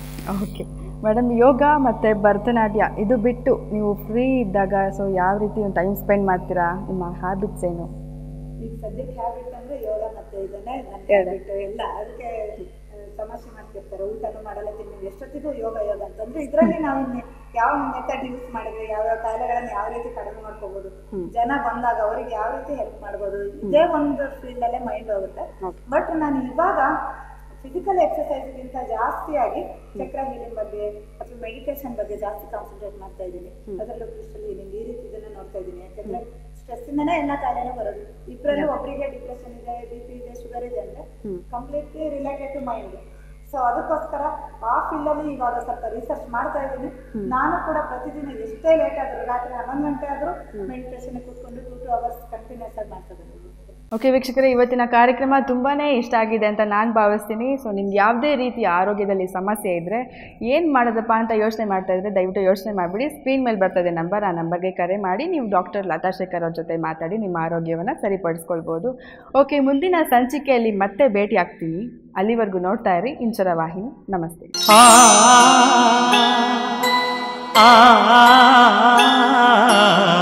ಓಕೆ ಮೇಡಮ್ ಯೋಗ ಮತ್ತು ಭರತನಾಟ್ಯ ಇದು ಬಿಟ್ಟು ನೀವು ಫ್ರೀ ಇದ್ದಾಗ ಸೊ ಯಾವ ರೀತಿ ಒಂದು ಟೈಮ್ ಸ್ಪೆಂಡ್ ಮಾಡ್ತೀರಾ ನಿಮ್ಮ ಹ್ಯಾಬಿಟ್ಸ್ ಏನು ಈಗ ಸದ್ಯಕ್ಕೆ ಹ್ಯಾಬಿಟ್ ಅಂದ್ರೆ ಯೋಗ ಮತ್ತೆ ಇದನ್ನೇ ನನ್ನ ಹ್ಯಾಬಿಟ್ ಎಲ್ಲ ಅದಕ್ಕೆ ಆ, ತಮಾಷೆ ಮಾಡ್ತಿರ್ತಾರೆ ಊಟನೂ ಮಾಡಲ್ಲ ತಿನ್ನಿ ಎಷ್ಟೊತ್ತಿಗೂ ಯೋಗ ಯೋಗ ಅಂತಂದ್ರೆ ಇದರಲ್ಲಿ ನಾವು ಇನ್ನು ಯಾವ ಮೆಥಡ್ ಯೂಸ್ ಮಾಡಿದ್ರೆ ಯಾವ ಯಾವ ಕಾಯಿಲೆಗಳನ್ನ ಯಾವ ರೀತಿ ಕಡಿಮೆ ಮಾಡ್ಕೋಬಹುದು ಜನ ಬಂದಾಗ ಅವರಿಗೆ ಯಾವ ರೀತಿ ಹೆಲ್ಪ್ ಮಾಡ್ಬೋದು ಇದೇ ಒಂದು ಫೀಲ್ಡ್ ಅಲ್ಲೇ ಮೈಂಡ್ ಹೋಗುತ್ತೆ ಬಟ್ ನಾನು ಇವಾಗ ಫಿಸಿಕಲ್ ಎಕ್ಸಸೈಸ್ಗಿಂತ ಜಾಸ್ತಿಯಾಗಿ ಚಕ್ರ ಹೀಲಿಂಗ್ ಬಗ್ಗೆ ಅಥವಾ ಮೆಡಿಟೇಷನ್ ಬಗ್ಗೆ ಜಾಸ್ತಿ ಕಾನ್ಸಂಟ್ರೇಟ್ ಮಾಡ್ತಾ ಇದ್ದೀನಿ ಅದರಲ್ಲೂ ಕ್ರಿಸ್ಟಲ್ ಹೀಲಿಂಗ್ ಈ ರೀತಿ ಇದನ್ನ ನೋಡ್ತಾ ಇದ್ದೀನಿ ಯಾಕಂದ್ರೆ ಸ್ಟ್ರೆಸ್ ಇಂದನೇ ಎಲ್ಲ ಕಾಯಿಲೆನೂ ಬರೋದು ಇಬ್ಬರಲ್ಲೂ ಒಬ್ಬರಿಗೆ ಡಿಪ್ರೆಷನ್ ಇದೆ ಬಿ ಪಿ ಇದೆ ಶುಗರ್ ಇದೆ ಅಂದ್ರೆ completely related to mind so ಅದಕ್ಕೋಸ್ಕರ ಆ ಫೀಲ್ಡ್ ಅಲ್ಲಿ ಇವಾಗ ಸ್ವಲ್ಪ ರಿಸರ್ಚ್ ಮಾಡ್ತಾ ಇದ್ದೀನಿ ನಾನು ಕೂಡ ಪ್ರತಿದಿನ ಎಷ್ಟೇ ಲೇಟ್ ಆದ್ರೂ ರಾತ್ರಿ ಹನ್ನೊಂದು ಗಂಟೆ ಆದ್ರೂ ಮೆಡಿಟೇಷನ್ ಕೂತ್ಕೊಂಡು ಟೂ ಟು ಅವರ್ಸ್ ಕಂಟಿನ್ಯೂಸ್ ಆಗಿ ಮಾಡ್ತಾ ಇದ್ದೀನಿ ಓಕೆ ವೀಕ್ಷಕರೇ ಇವತ್ತಿನ ಕಾರ್ಯಕ್ರಮ ತುಂಬಾ ಇಷ್ಟ ಆಗಿದೆ ಅಂತ ನಾನು ಭಾವಿಸ್ತೀನಿ ಸೊ ನಿಮ್ಗೆ ಯಾವುದೇ ರೀತಿಯ ಆರೋಗ್ಯದಲ್ಲಿ ಸಮಸ್ಯೆ ಇದ್ದರೆ ಏನು ಮಾಡೋದಪ್ಪ ಅಂತ ಯೋಚನೆ ಮಾಡ್ತಾ ಇದ್ರೆ ದಯವಿಟ್ಟು ಯೋಚನೆ ಮಾಡಿಬಿಡಿ ಸ್ಕ್ರೀನ್ ಮೇಲೆ ಬರ್ತದೆ ನಂಬರ್ ಆ ನಂಬರ್ಗೆ ಕರೆ ಮಾಡಿ ನೀವು ಡಾಕ್ಟರ್ ಲತಾ ಶೇಖರ್ ಅವ್ರ ಜೊತೆ ಮಾತಾಡಿ ನಿಮ್ಮ ಆರೋಗ್ಯವನ್ನು ಸರಿಪಡಿಸ್ಕೊಳ್ಬೋದು ಓಕೆ ಮುಂದಿನ ಸಂಚಿಕೆಯಲ್ಲಿ ಮತ್ತೆ ಭೇಟಿ ಆಗ್ತೀನಿ ಅಲ್ಲಿವರೆಗೂ ನೋಡ್ತಾ ಇರಿ ಇಂಚರ ವಾಹಿನಿ ನಮಸ್ತೆ ಆ